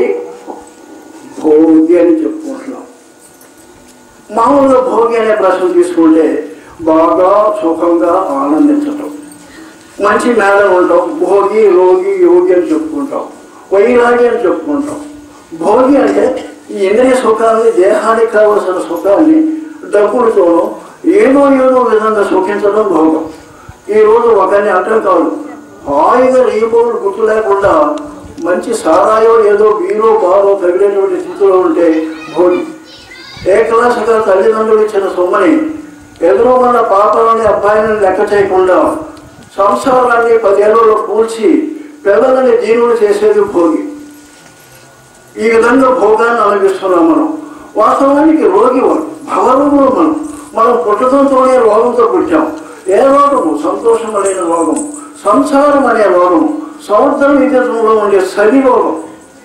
భోగి అని చెప్పుకుంటున్నాం మామూలుగా భోగి అనే ప్రశ్న తీసుకుంటే బాగా సుఖంగా ఆనందించటం మంచి మేళ ఉంటాం భోగి రోగి యోగి అని చెప్పుకుంటాం వైరాగి అని చెప్పుకుంటాం భోగి అంటే ఈ ఇంద్రియ సుఖాన్ని దేహానికి కావలసిన సుఖాన్ని డబ్బులతోనూ ఏదో ఏదో విధంగా సుఖించడం భోగం ఈ రోజు ఒకరిని అర్థం కాదు హాయిగా రీబోలు గుర్తు లేకుండా మంచి సారాయో ఏదో బీరో బారో తగిలేటువంటి స్థితిలో ఉంటే భోగి ఏ క్లాసుగా తల్లిదండ్రులు ఇచ్చిన సొమ్మని ఎదురుమన్న పాపాలని అబ్బాయిని లెక్క చేయకుండా సంసారాన్ని పదేళ్లలో కూల్చి పిల్లలని దీనులు చేసేది భోగి ఈ విధంగా భోగాన్ని అనుభవిస్తున్నాం మనం వాస్తవానికి రోగి వాడు భవరోగులు మనం మనం పుట్టడంతోనే రోగంతో పుట్టాం ఏ రోగము సంతోషం అనే రోగం సంసారం అనే రోగం సముద్రం విద్యుత్వంలో ఉండే సరి రోగం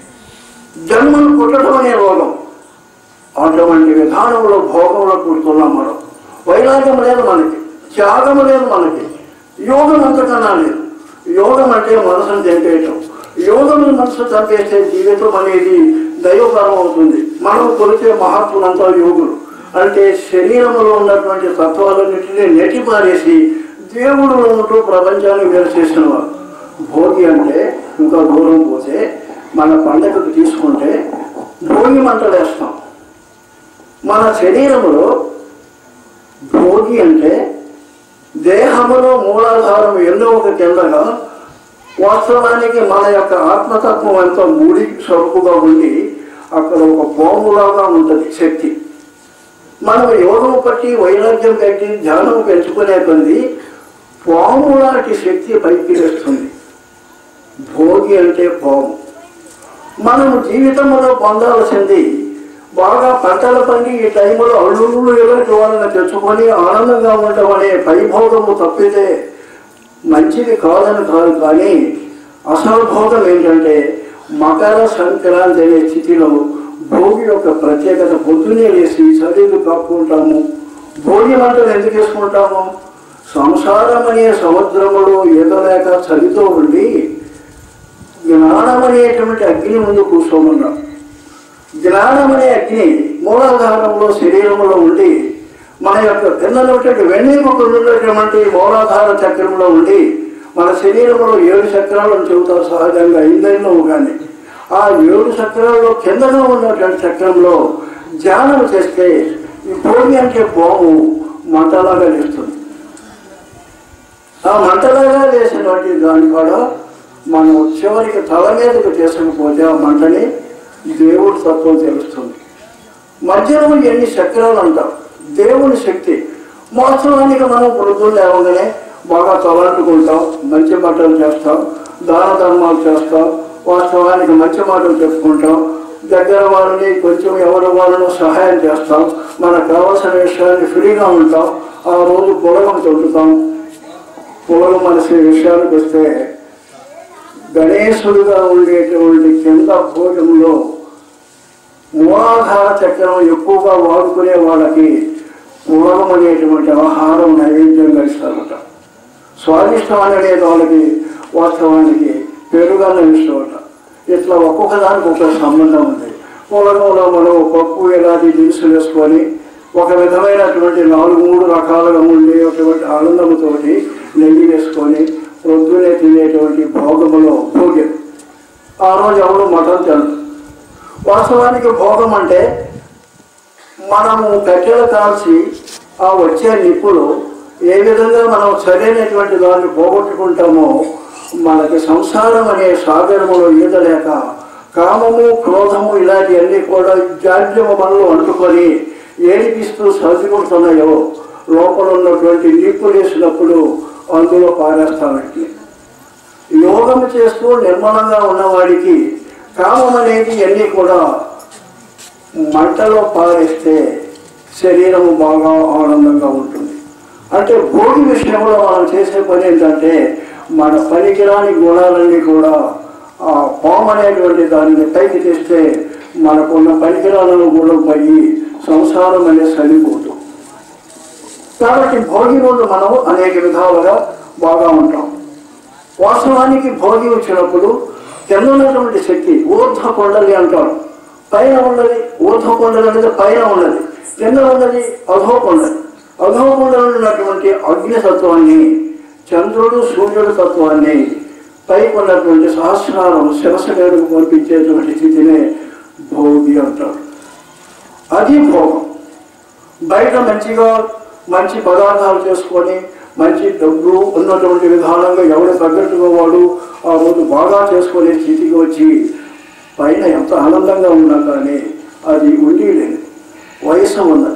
జన్మను పుట్టడం అనే రోగం అటువంటి విధానంలో భోగంలో పుడుతున్నాం మనం వైరాగ్యం లేదు మనకి త్యాగం లేదు మనకి యోగం అంతకన్నా లేదు యోగం అంటే మనసును చంపేయటం యోగం మనసు చంపేస్తే జీవితం అనేది దైవకరం అవుతుంది మనం కొలిచే మహాత్ములంతా యోగులు అంటే శరీరంలో ఉన్నటువంటి తత్వాలన్నింటినీ నెట్టి పారేసి దేవుడు ఉంటూ ప్రపంచాన్ని వేరు చేసిన వారు భోగి అంటే ఇంకా దూరం పోతే మన పండగకు తీసుకుంటే భోగి మంటలేస్తాం మన శరీరంలో భోగి అంటే దేహములో మూలాధారం ఎన్నో ఒక కిందగా వాస్తవానికి మన యొక్క ఆత్మతత్వం అంతా మూడి సరుకుగా ఉండి అక్కడ ఒక పాములాగా ఉంటుంది శక్తి మనం యోగం పట్టి వైరాగ్యం పెట్టి ధ్యానం పెంచుకునే కొద్ది పాము లాంటి శక్తి పైకి వేస్తుంది భోగి అంటే పాము మనం జీవితంలో పొందాల్సింది బాగా పంటలు పండి ఈ టైంలో అల్లుళ్ళు ఎలాంటి వాళ్ళని తెచ్చుకొని ఆనందంగా ఉండడం అనే పైభోగము తప్పితే మంచిది కాదని కాదు కానీ అసలు భోగం ఏంటంటే మకర సంక్రాంతి అనే స్థితిలో భోగి యొక్క ప్రత్యేకత పొద్దునే వేసి చదువులు కాపుకుంటాము భోగి మంటలు ఎందుకు వేసుకుంటాము సంసారం అనే సముద్రములో ఈదలేక చలితో ఉండి జ్ఞానం అనేటువంటి అగ్ని ముందు కూర్చోమన్నాం జ్ఞానం అనే అగ్ని మూలాధారంలో శరీరంలో ఉండి మన యొక్క కిందనటువంటి వెన్నెముకలు ఉన్నటువంటి మూలాధార చక్రంలో ఉండి మన శరీరంలో ఏడు చక్రాలను చెబుతారు సహజంగా ఇందరిలో కానీ ఆ ఏడు చక్రాల్లో కిందగా ఉన్నటువంటి చక్రంలో ధ్యానం చేస్తే ఈ భోగి అంటే భోము మంటలాగా లేస్తుంది ఆ మంటలాగా వేసినటువంటి దాని కూడా మనం చివరికి తల మీదకు తీసుకుపోతే ఆ మంటని దేవుడి తత్వం తెలుస్తుంది మధ్యలో ఎన్ని చక్రాలు అంటాం దేవుని శక్తి మోత్సవానికి మనం పొద్దున్న లేవగానే బాగా తలంటుకుంటాం మంచి బట్టలు చేస్తాం దాన ధర్మాలు చేస్తాం వాస్తవానికి మంచి మాటలు చెప్పుకుంటాం దగ్గర వాళ్ళని కొంచెం ఎవరి వాళ్ళను సహాయం చేస్తాం మనకు కావాల్సిన విషయాన్ని ఫ్రీగా ఉంటాం ఆ రోజు పొలగం తొలుతాం పొలగం మనసి విషయానికి వస్తే గణేశుడుగా ఉండేటువంటి కింద భోజనంలో మూలాధార చక్రం ఎక్కువగా వాడుకునే వాళ్ళకి పూర్వం అనేటువంటి ఆహారం నైవేద్యంగా ఇస్తారట స్వాదిష్టం అనేది వాళ్ళకి వాస్తవానికి పెరుగన్న ఇష్టమట ఇట్లా ఒక్కొక్క దానికి ఒక సంబంధం ఉంది పూలకంలో మనం పప్పు ఎలాంటి దినుసులు వేసుకొని ఒక విధమైనటువంటి నాలుగు మూడు రకాలుగా ఉండేటువంటి ఆనందముతోటి నెయ్యి వేసుకొని ప్రొద్దునే తినేటువంటి భోగములో భోగ్యం ఆ రోజు ఎవరు మటన్ తినరు వాస్తవానికి భోగం అంటే మనము కట్టెలు కాల్చి ఆ వచ్చే నిప్పులు ఏ విధంగా మనం సరైనటువంటి దాన్ని పోగొట్టుకుంటామో మనకి సంసారం అనే సాగరములో ఈదలేక కామము క్రోధము ఇలాంటివన్నీ కూడా జాడ్యము మనలో అంటుకొని ఏడిపిస్తూ సర్దుకుంటున్నాయో లోపల ఉన్నటువంటి నిప్పులు వేసినప్పుడు అందులో పారేస్తామంటే యోగం చేస్తూ నిర్మలంగా ఉన్నవాడికి కామం అనేది అన్నీ కూడా మంటలో పారేస్తే శరీరము బాగా ఆనందంగా ఉంటుంది అంటే భోగి విషయంలో మనం చేసే పని ఏంటంటే మన పనికిరాని గుణాలన్నీ కూడా ఆ పాము అనేటువంటి దానిని పైకి తెస్తే మనకున్న పనికిరాలను కూడా పోయి సంసారం అనే సరిపోతుంది కాబట్టి భోగి రోజు మనం అనేక విధాలుగా బాగా ఉంటాం వాస్తవానికి భోగి వచ్చినప్పుడు కింద ఉన్నటువంటి శక్తి ఊర్ధ్వ కొండలి అంటారు పైన ఉన్నది ఊర్ధ్వ కొండలి అనేది పైన ఉన్నది కింద ఉన్నది అధో కొండలి అధో కొండలో ఉన్నటువంటి అగ్ని తత్వాన్ని చంద్రుడు సూర్యుడు తత్వాన్ని పైకి ఉన్నటువంటి సహస్రారం శిరస మీదకు పంపించేటువంటి స్థితినే భోగి అంటారు అది భోగం బయట మంచిగా మంచి పదార్థాలు చేసుకొని మంచి డబ్బు ఉన్నటువంటి విధానంగా ఎవడు తగ్గట్టుగా వాడు ఆ రోజు బాగా చేసుకునే స్థితికి వచ్చి పైన ఎంత ఆనందంగా ఉన్నా కానీ అది ఉండి లేదు వయసు ఉన్నది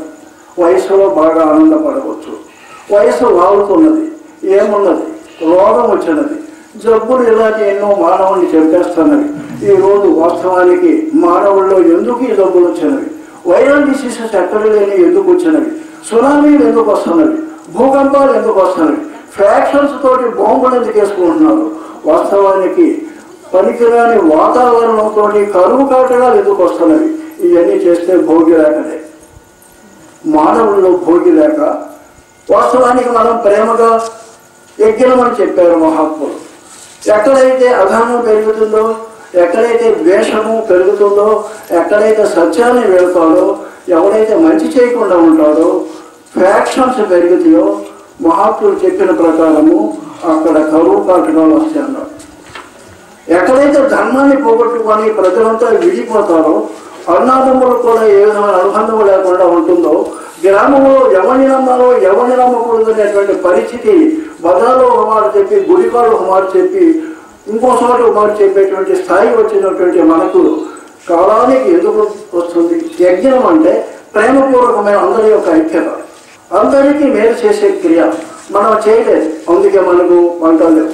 వయసులో బాగా ఆనందపడవచ్చు వయసు వాగుతున్నది ఏమున్నది రోగం వచ్చినది జబ్బులు ఇలాంటి ఎన్నో మానవుని చెప్పేస్తున్నవి ఈ రోజు వాస్తవానికి మానవుల్లో ఎందుకు ఈ జబ్బులు వచ్చినవి వైరల్ డిసీజెస్ ఎక్కడ లేని ఎందుకు వచ్చినవి సునామీలు ఎందుకు వస్తున్నవి భూకంపాలు ఎందుకు వస్తున్నవి ఫ్రాక్షన్స్ తోటి బాంబులు ఎందుకు వేసుకుంటున్నారు వాస్తవానికి పనికిరాని వాతావరణంతో కరువు కాటకాలు ఎందుకు వస్తున్నవి ఇవన్నీ చేస్తే భోగి లేకనే మానవుల్లో భోగి లేక వాస్తవానికి మనం ప్రేమగా యజ్ఞమని చెప్పారు మహాత్ములు ఎక్కడైతే అధర్మం పెరుగుతుందో ఎక్కడైతే ద్వేషము పెరుగుతుందో ఎక్కడైతే సత్యాన్ని వెళ్తాడో ఎవడైతే మంచి చేయకుండా ఉంటాడో ఫ్యాక్షన్స్ పెరుగుతాయో మహాత్ములు చెప్పిన ప్రకారము అక్కడ కరువు కాటకాలు వస్తాయి అన్నారు ఎక్కడైతే ధర్మాన్ని పోగొట్టుకొని ప్రజలంతా విడిపోతారో అన్నాదమ్ములు కూడా ఏ విధమైన అనుబంధం లేకుండా ఉంటుందో గ్రామంలో ఎవరిని నమ్మాలో ఎవరిని నమ్మకూడదు అనేటువంటి పరిస్థితి బజార్లో ఒక మాట చెప్పి గుడికాడు ఒక మాట చెప్పి ఇంకో చోట ఒక మాట చెప్పేటువంటి స్థాయి వచ్చినటువంటి మనకు కాలానికి ఎందుకు వస్తుంది యజ్ఞం అంటే ప్రేమపూర్వకమైన అందరి యొక్క ఐక్యత అందరికీ మేలు చేసే క్రియ మనం చేయలేదు అందుకే మనకు వంటలు లేవు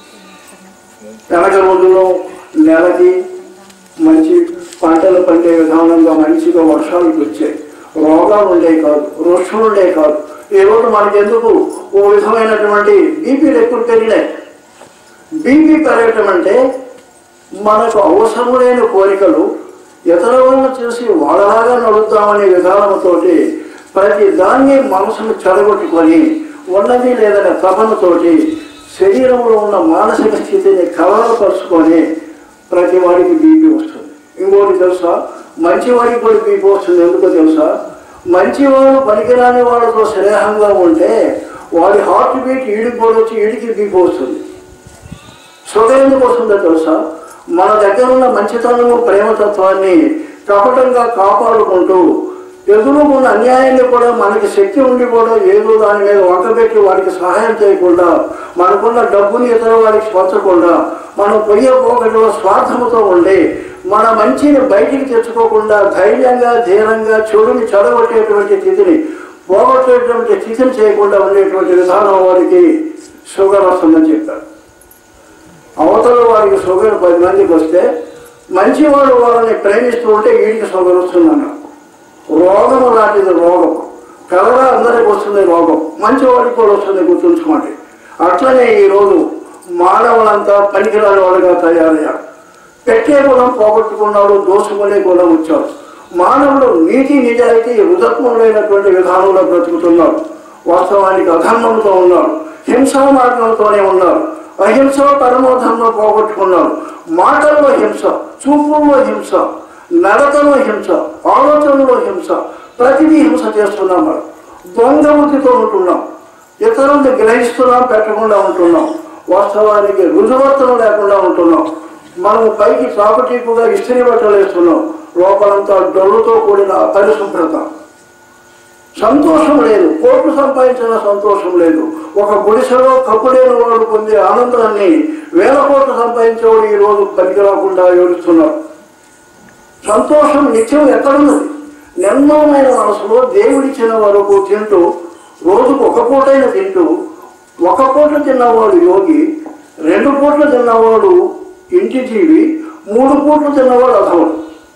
వెనక రోజుల్లో నెలకి మంచి పంటలు పండే విధానంగా మంచిగా వర్షాలు వచ్చాయి రోగాలు ఉండేవి కాదు రుషులు ఉండేవి కాదు ఈ రోజు మనకి ఎందుకు ఓ విధమైనటువంటి బీపీలు ఎక్కువ పెరిగినాయి బీపీ పెరగటం అంటే మనకు అవసరం లేని కోరికలు ఇతర వాళ్ళని చూసి వాళ్ళలాగా నడుద్దామనే విధానంతోటి ప్రతి దాన్ని మనసును చెడగొట్టుకొని ఉన్నది లేదనే తపనతోటి శరీరంలో ఉన్న మానసిక స్థితిని కలవరపరుచుకొని ప్రతి వాడికి బీపీ వస్తుంది ఇంకోటి తెలుసా మంచివాడికి కూడా బీపీ వస్తుంది ఎందుకో తెలుసా మంచివాడు పనికిరాని వాళ్ళతో స్నేహంగా ఉంటే వాడి హార్ట్ బీట్ ఈడికి కూడా వచ్చి ఈడికి బీపీ వస్తుంది షుగర్ ఎందుకు వస్తుందో తెలుసా మన దగ్గర ఉన్న మంచితనము ప్రేమతత్వాన్ని కపటంగా కాపాడుకుంటూ ఎదురు ఉన్న అన్యాయాన్ని కూడా మనకి శక్తి ఉండి కూడా ఏదో దాని మీద వంకబెట్టి వారికి సహాయం చేయకుండా మనకున్న డబ్బుని ఇతర వారికి పంచకుండా మనం పొయ్యే పోకట్లో స్వార్థముతో ఉండి మన మంచిని బయటికి తెచ్చుకోకుండా ధైర్యంగా ధీరంగా చెడుని చెడగొట్టేటువంటి స్థితిని పోగొట్టేటువంటి స్థితిని చేయకుండా ఉండేటువంటి విధానం వారికి షుగర్ వస్తుందని చెప్పారు అవతల వారికి షుగర్ పది మందికి వస్తే మంచివాడు వాళ్ళని ప్రేమిస్తూ ఉంటే వీడికి షుగర్ వస్తుందన్న రోగం లాంటిది రోగం కలరా అందరికి వస్తుంది రోగం మంచివాడికి కూడా వస్తుంది గుర్తుంచుకోండి అట్లనే ఈరోజు మానవులంతా పనికిరాని వాడుగా తయారయ్యారు పెట్టే గుణం పోగొట్టుకున్నాడు దోసుకునే గుణం వచ్చాడు మానవుడు నీతి నిజాయితీ రుదత్వములైనటువంటి విధానంలో బ్రతుకుతున్నాడు వాస్తవానికి అధర్మంతో ఉన్నాడు హింసా మార్గంతోనే ఉన్నాడు అహింస పరమోధంలో పోగొట్టుకున్నాడు మాటల్లో హింస చూపుల్లో హింస నడతలో హింస ఆలోచనలో హింస ప్రతిదీ హింస చేస్తున్నాం మనం దొంగ బుద్ధితో ఉంటున్నాం ఇతరుల్ని గ్రహిస్తున్నాం పెట్టకుండా ఉంటున్నాం వాస్తవానికి రుజువర్తనం లేకుండా ఉంటున్నాం మనం పైకి చాపటీపుగా ఇస్త్రీ బట్టలు వేస్తున్నాం లోపలంతా డొల్లుతో కూడిన పరిశుభ్రత సంతోషం లేదు కోట్లు సంపాదించిన సంతోషం లేదు ఒక గుడిసెలో కప్పులేని వాడు పొందే ఆనందాన్ని వేల కోట్లు సంపాదించేవాడు ఈ రోజు పనికి రాకుండా ఏడుస్తున్నాడు సంతోషం నిత్యం ఎక్కడున్నది నిర్మలమైన మనసులో దేవుడిచ్చిన వరకు తింటూ రోజుకు ఒక పూటైన తింటూ ఒక పూట తిన్నవాడు యోగి రెండు పూటలు తిన్నవాడు ఇంటి జీవి మూడు పూటలు తిన్నవాడు అధవుడు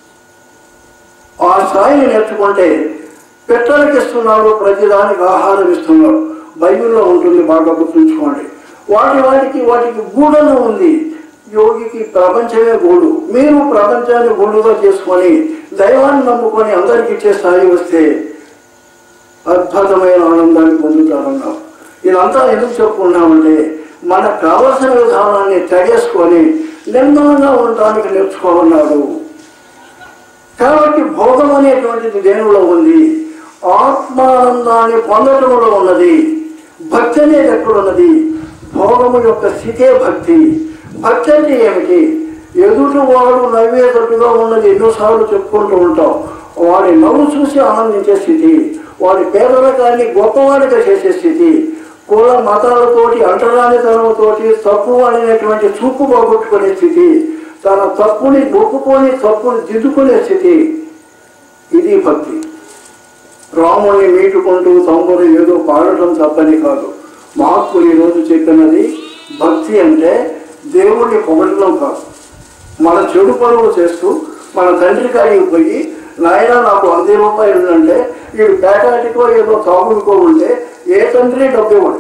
ఆ స్థాయిని నేర్చుకుంటే పిట్టలకి ఇస్తున్నాడు ప్రతిదానికి ఆహారం ఇస్తున్నాడు బైబిల్లో ఉంటుంది బాగా గుర్తుంచుకోండి వాటి వాటికి వాటికి గూడను ఉంది యోగికి ప్రపంచమే గూడు మీరు ప్రపంచాన్ని గూడుగా చేసుకొని దైవాన్ని నమ్ముకొని అందరికి ఇచ్చే స్థాయి వస్తే అద్భుతమైన ఆనందాన్ని పొందుతారన్నాం ఇదంతా ఎందుకు చెప్పుకున్నామంటే మనకు కావలసిన విధానాన్ని తగేసుకొని నిర్మలంగా ఉండడానికి నేర్చుకోమన్నాడు కాబట్టి భోగం అనేటువంటిది దేనిలో ఉంది ఆత్మానందాన్ని పొందటంలో ఉన్నది భక్తి అనేది ఎక్కడున్నది భోగము యొక్క స్థితే భక్తి భక్తి అంటే ఏమిటి ఎదుటి వాడు నవ్వేటట్టుగా ఉన్నది ఎన్నోసార్లు చెప్పుకుంటూ ఉంటాం వాడి నవ్వు చూసి ఆనందించే స్థితి వాడి పేదరికాన్ని గొప్పవాడిగా చేసే స్థితి కుల మతాలతోటి అంటరానితనంతోటి తప్పు అనేటువంటి చూపు పోగొట్టుకునే స్థితి తన తప్పుని ఒప్పుకొని తప్పుని దిద్దుకునే స్థితి ఇది భక్తి రాముని మీటుకుంటూ తమ్ముడు ఏదో పాడటం తప్పని కాదు మహాత్ములు ఈరోజు చెప్పినది భక్తి అంటే దేవుణ్ణి పొగడటం కాదు మన చెడు పనులు చేస్తూ మన తండ్రి కాడికి పోయి నాయన నాకు వంద రూపాయలు ఉందంటే వీడు పేటాటికో ఏదో తాగుడుకో ఉంటే ఏ తండ్రి డబ్బు ఇవ్వడు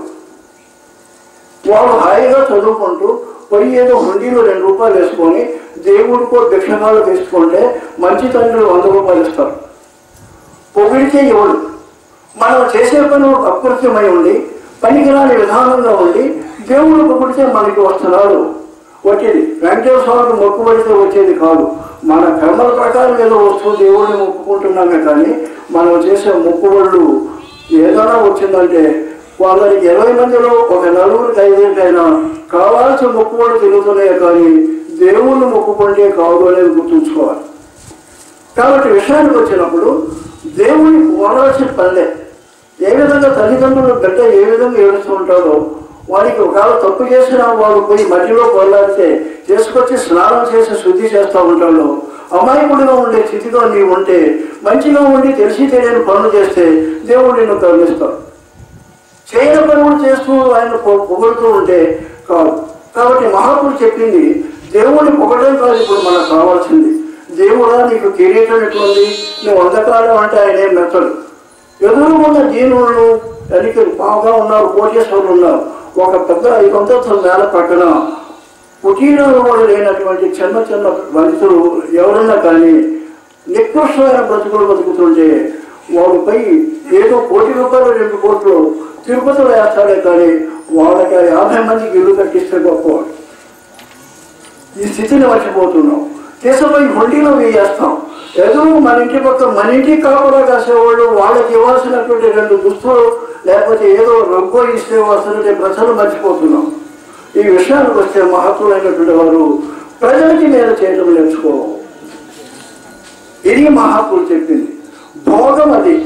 వాళ్ళు హాయిగా చదువుకుంటూ పోయి ఏదో హుండీలో రెండు రూపాయలు వేసుకొని దేవుడికో భిక్షకాలు వేసుకుంటే మంచి తండ్రులు వంద రూపాయలు ఇస్తారు పొగిడితే ఇవ్వడు మనం చేసే పని అకృత్యమై ఉండి పనికిరాని విధానంగా ఉండి దేవుడు పొగిడితే మనకి వస్తున్నాడు వచ్చేది వెంకటేశ్వర స్వామికి మొక్కుబడితే వచ్చేది కాదు మన కర్మల ప్రకారం ఏదో వస్తూ దేవుడిని మొక్కుకుంటున్నామే కానీ మనం చేసే మొక్కుబడులు ఏదైనా వచ్చిందంటే వాళ్ళకి ఇరవై మందిలో ఒక నలుగురికి ఐదుగురికైనా కావాల్సిన మొక్కుబడులు తిరుగుతున్నాయి కానీ దేవుణ్ణి మొక్కుకుంటే కాదు అనేది గుర్తుంచుకోవాలి కాబట్టి విషయానికి వచ్చినప్పుడు దేవుని కోరాల్సిన పనిలే ఏ విధంగా తల్లిదండ్రులు బిడ్డ ఏ విధంగా ఏడుస్తూ ఉంటారో వాడికి ఒకవేళ తప్పు చేసిన వాడు పోయి మధ్యలో కొల్లాడితే చేసుకొచ్చి స్నానం చేసి శుద్ధి చేస్తూ ఉంటాడు అమాయకుడిగా ఉండే స్థితిలో నీవు ఉంటే మంచిగా ఉండి తెలిసి తెలియని పనులు చేస్తే దేవుడు నిన్ను కరుణిస్తాడు చేయని పనులు చేస్తూ ఆయన పొ- పొగుడుతూ ఉంటే కాదు కాబట్టి మహాపురు చెప్పింది దేవుడిని పొగడం కాదు ఇప్పుడు మనకు కావాల్సింది దేవుడా నీకు కిరీటం ఎట్లుంది నువ్వు అంధకాలం అంటే ఆయన ఏం మెత్తడు ఎదురుగున్న దీనులు ఎన్నిక బాగా ఉన్నారు కోటేశ్వరులు ఉన్నారు ఒక పెద్ద ఐదు వందల నేల పక్కన కుటీరాలు కూడా లేనటువంటి చిన్న చిన్న మనుషులు ఎవరన్నా కానీ నికృష్టమైన బ్రతుకులు బతుకుతుంటే వాడిపై ఏదో కోటి రూపాయలు రెండు కోట్లు తిరుపతిలో వేస్తాడే కానీ వాళ్ళకి ఆ యాభై మందికి ఇల్లు కట్టిస్తే గొప్పవాడు ఈ స్థితిని మర్చిపోతున్నాం తీసుకుపోయి హుండీలో వేయేస్తాం ఏదో మన ఇంటి పక్క మన ఇంటికి కాపలా కాసేవాళ్ళు వాళ్ళకి ఇవ్వాల్సినటువంటి రెండు దుస్తులు లేకపోతే ఏదో రొగ్గో ఇస్తే వస్తున్నట్టు ప్రజలు మర్చిపోతున్నాం ఈ విషయానికి వస్తే మహత్తులైనటువంటి వారు ప్రజలకి మేలు చేయడం నేర్చుకో ఇది మహాత్ములు చెప్పింది భోగం అది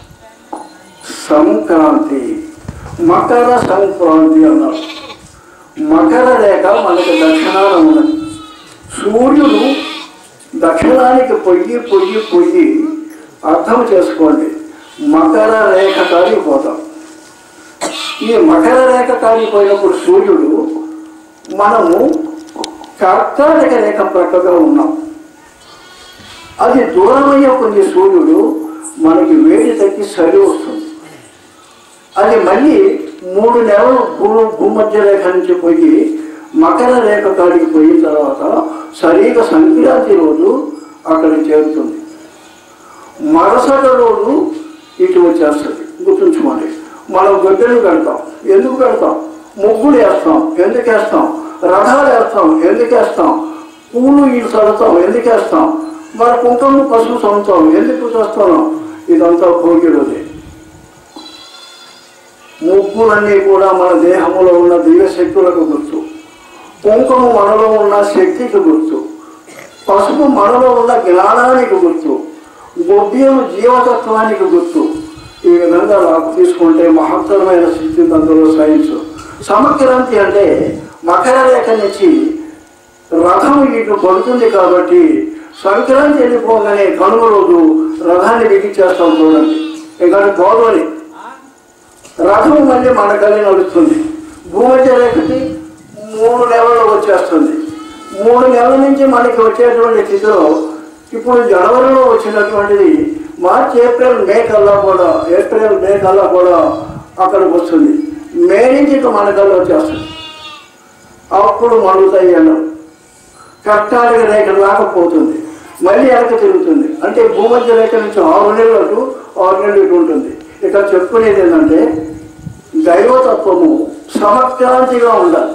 సంక్రాంతి మకర సంక్రాంతి అన్నారు మకర రేఖ మనకు దక్షిణాన ఉన్నది సూర్యుడు దక్షిణానికి పొయ్యి పొయ్యి పొయ్యి అర్థం చేసుకోండి మకర రేఖ కాలిపోతాం ఈ మకర రేఖ కాలిపోయినప్పుడు సూర్యుడు మనము కర్కాటక రేఖ ప్రక్కగా ఉన్నాం అది దూరమయ్యే కొన్ని సూర్యుడు మనకి వేడి తగ్గి చలి వస్తుంది అది మళ్ళీ మూడు నెలలు భూ భూమధ్య రేఖ నుంచి పోయి మకర రేఖ కాడికి పోయిన తర్వాత సరిగా సంక్రాంతి రోజు అక్కడ చేరుతుంది మరుసటి రోజు ఇటు వచ్చేస్తుంది గుర్తుంచుకోండి మనం గొడ్డలు పెడతాం ఎందుకు పెడతాం ముగ్గులు వేస్తాం ఎందుకు వేస్తాం రథాలు వేస్తాం ఎందుకు వేస్తాం పూలు ఇటు చదువుతాం ఎందుకు వేస్తాం మరి కుంకుమ పసుపు చదువుతాం ఎందుకు చేస్తాం ఇదంతా భోగి రోజే ముగ్గులన్నీ కూడా మన దేహంలో ఉన్న దివ్యశక్తులకు గుర్తు కుంకుమ మనలో ఉన్న శక్తికి గుర్తు పసుపు మనలో ఉన్న జ్ఞానానికి గుర్తు గొబ్బియము జీవతత్వానికి గుర్తు ఈ విధంగా లాభ తీసుకుంటే మహత్తరమైన స్థితి అందులో సైన్స్ సమగ్రాంతి అంటే మకర రేఖ నుంచి రథం ఇటు పడుతుంది కాబట్టి సంక్రాంతి వెళ్ళిపోగానే కనుమ రోజు రథాన్ని బిగించేస్తాం చూడండి ఇక్కడ గోదావరి రథం మళ్ళీ మన కలిగి నడుస్తుంది భూమధ్య రేఖకి మూడు నెలలు వచ్చేస్తుంది మూడు నెలల నుంచి మనకి వచ్చేటువంటి స్థితిలో ఇప్పుడు జనవరిలో వచ్చినటువంటిది మార్చ్ ఏప్రిల్ మే కల్లా కూడా ఏప్రిల్ మే కల్లా కూడా అక్కడికి వస్తుంది మే నుంచి ఇక మన కల్లా వచ్చేస్తుంది అప్పుడు మరుగుతాయి అన్నాం కర్ణాటక రేఖ రాకపోతుంది మళ్ళీ వెనక తిరుగుతుంది అంటే భూమధ్య రేఖ నుంచి ఆరు నెలలు అటు ఆరు నెలలు ఇటు ఉంటుంది ఇక్కడ చెప్పుకునేది ఏంటంటే దైవతత్వము సమక్రాంతిగా ఉండాలి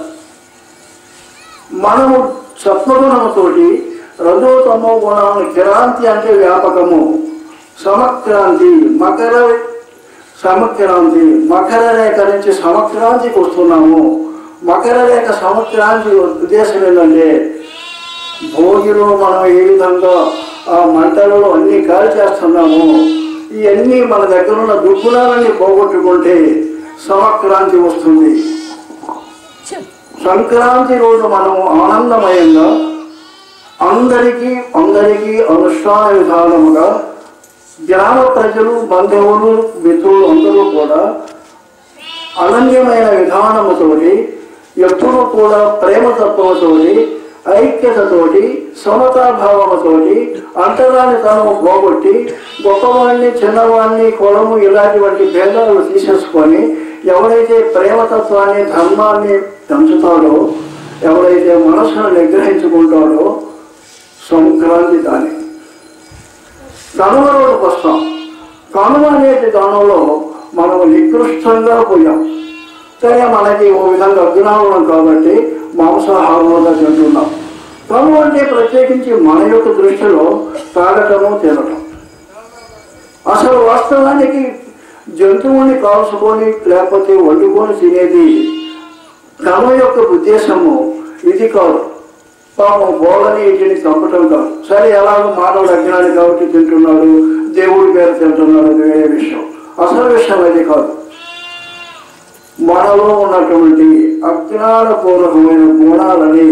మనము సత్వగుణముతోటి రజో తమో గుణాలను క్రాంతి అంటే వ్యాపకము సమక్రాంతి మకర సమక్రాంతి మకర రేఖ నుంచి సమక్రాంతికి వస్తున్నాము మకర రేఖ సమక్రాంతి ఉద్దేశం ఏంటంటే భోగిలో మనం ఏ విధంగా ఆ మంటలలో అన్ని కాల్ చేస్తున్నాము ఇవన్నీ మన దగ్గర ఉన్న దుర్గుణాలన్నీ పోగొట్టుకుంటే సమక్రాంతి వస్తుంది సంక్రాంతి రోజు మనము ఆనందమయంగా అందరికీ అందరికీ అనుష్ఠాన విధానముగా గ్రామ ప్రజలు బంధువులు మిత్రులు అందరూ కూడా అనన్యమైన విధానముతోటి ఎప్పుడూ కూడా ప్రేమ తత్వముతోటి ఐక్యతతోటి సమతాభావముతోటి అంటరాని తనము పోగొట్టి గొప్పవాడిని చిన్నవాడిని కులము ఇలాంటివంటి భేదాలు తీసేసుకొని ఎవరైతే ప్రేమతత్వాన్ని ధర్మాన్ని పెంచుతాడో ఎవరైతే మనసును నిగ్రహించుకుంటాడో సంక్రాంతి దాని కనుమ రోజుకు వస్తాం కనుమ అనేటి దానంలో మనం నికృష్టంగా పోయాం సరే మనకి ఓ విధంగా అజ్ఞానం కాబట్టి మాంసాహారంగా తింటున్నాం కనుమ అంటే ప్రత్యేకించి మన యొక్క దృష్టిలో తాగటము తినటం అసలు వాస్తవానికి జంతువుని కాల్చుకొని లేకపోతే వండుకొని తినేది కనుమ యొక్క ఉద్దేశము ఇది కాదు పాపం గోడని ఇంటిని చంపటం కాదు సరే ఎలాగో మానవుడు అజ్ఞాని కాబట్టి తింటున్నాడు దేవుడి పేరు తింటున్నాడు అది వేరే విషయం అసలు విషయం అది కాదు మనలో ఉన్నటువంటి అజ్ఞానపూర్వకమైన గుణాలని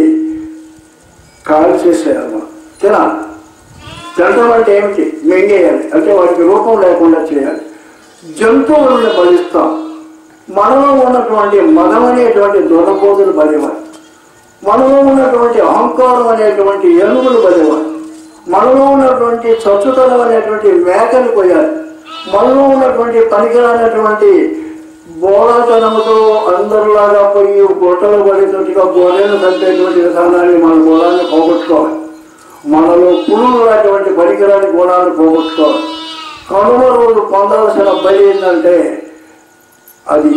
కాల్చేసేయాలి మనం తినాలి తినటం అంటే ఏమిటి మింగేయాలి అంటే వాటికి రూపం లేకుండా చేయాలి జంతువులను బలిస్తాం మనలో ఉన్నటువంటి మదం అనేటువంటి దురబోధులు బలివ్వాలి మనలో ఉన్నటువంటి అహంకారం అనేటువంటి ఏనుగులు బలివ్వాలి మనలో ఉన్నటువంటి చచ్చుతనం అనేటువంటి మేకలు కొయ్యాలి మనలో ఉన్నటువంటి పనికిరానటువంటి బోళతనముతో అందరిలాగా పోయి గొట్టలు పడేటట్టుగా గొర్రెలు చంపేటువంటి విధానాన్ని మన గుణాన్ని పోగొట్టుకోవాలి మనలో పురుగు లాంటి పనికిరాని గుణాన్ని పోగొట్టుకోవాలి కనుమ రోజు పొందాల్సిన బలి ఏంటంటే అది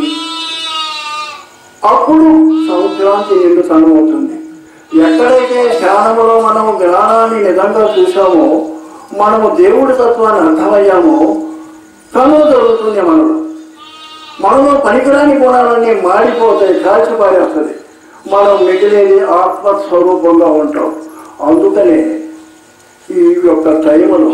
అప్పుడు సంక్రాంతి నిండుతనం అవుతుంది ఎక్కడైతే ధ్యానంలో మనము జ్ఞానాన్ని నిజంగా చూసామో మనము దేవుడి తత్వాన్ని అర్థమయ్యామో తను జరుగుతుంది మనలో మనలో పనికిరాని గుణాలన్నీ మాడిపోతాయి కాల్చి పారేస్తుంది మనం మిగిలేది ఆత్మస్వరూపంగా ఉంటాం అందుకనే ఈ యొక్క టైంలో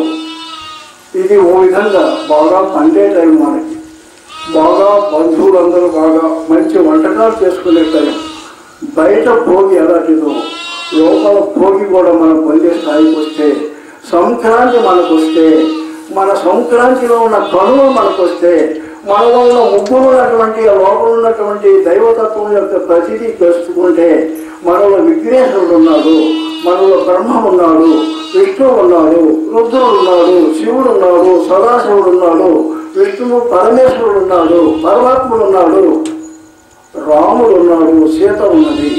ఇది ఓ విధంగా బాగా పండే టైం మనకి బాగా బంధువులందరూ బాగా మంచి వంటకాలు చేసుకునే టైం బయట భోగి ఎలాంటిదో లోపల భోగి కూడా మనం పొందే స్థాయికి వస్తే సంక్రాంతి మనకు వస్తే మన సంక్రాంతిలో ఉన్న కనుమ మనకు వస్తే మనలో ఉన్న ముగ్గురు ఉన్నటువంటి ఆ లోపల ఉన్నటువంటి దైవతత్వం యొక్క ప్రతిదీ తెలుసుకుంటే మనలో విఘ్నేశ్వరుడు ఉన్నాడు మనలో బ్రహ్మ ఉన్నాడు విష్ణువు ఉన్నాడు రుద్రుడు ఉన్నాడు శివుడు ఉన్నాడు సదాశివుడు ఉన్నాడు విష్ణువు పరమేశ్వరుడు ఉన్నాడు పరమాత్ముడు ఉన్నాడు రాముడు ఉన్నాడు సీత ఉన్నది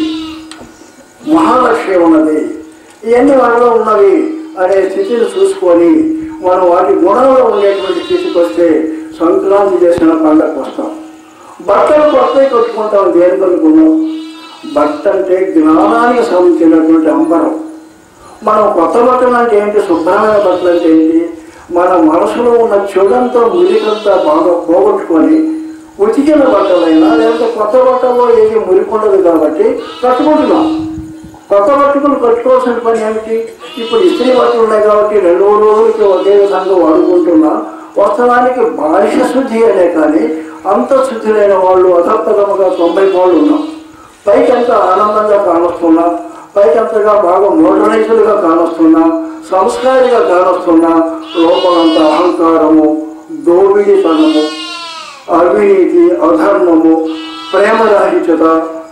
మహాలక్ష్మి ఉన్నది ఇవన్నీ మనలో ఉన్నవి అనే స్థితిని చూసుకొని మనం వాటి గుణంలో ఉండేటువంటి స్థితికి వస్తే సంక్రాంతి చేసిన పండగకు వస్తాం బట్టలు కొత్తవి కొట్టుకుంటాం దేనికి అనుకున్నాం బట్ట అంటే జ్ఞానానికి సంబంధించినటువంటి అంబరం మనం కొత్త బట్టలు అంటే ఏంటి శుభ్రమైన బట్టలు అంటే ఏంటి మన మనసులో ఉన్న చెడంతా మురికంతా బాగా పోగొట్టుకొని ఉతికిన బట్టలైనా లేకపోతే కొత్త బట్టలో ఏది మురికుండదు కాబట్టి కట్టుకుంటున్నాం కొత్త బట్టలు కట్టుకోవాల్సిన పని ఏమిటి ఇప్పుడు ఇస్త్రీ బట్టలు ఉన్నాయి కాబట్టి రెండు మూడు రోజులకి ఒకే విధంగా వాడుకుంటున్నా వాస్తవానికి బాహ్య శుద్ధి అనే కానీ అంత శుద్ధి లేని వాళ్ళు అసప్తకముగా తొంభై వాళ్ళు ఉన్నాం పైకంతా ఆనందంగా కానొస్తున్నా పైకంతగా బాగా మోడర్నైజ్డ్గా కానొస్తున్నా సంస్కారిగా కానొస్తున్నా లోపలంతా అహంకారము దోపిడీతనము అవినీతి అధర్మము ప్రేమరాహిత్యత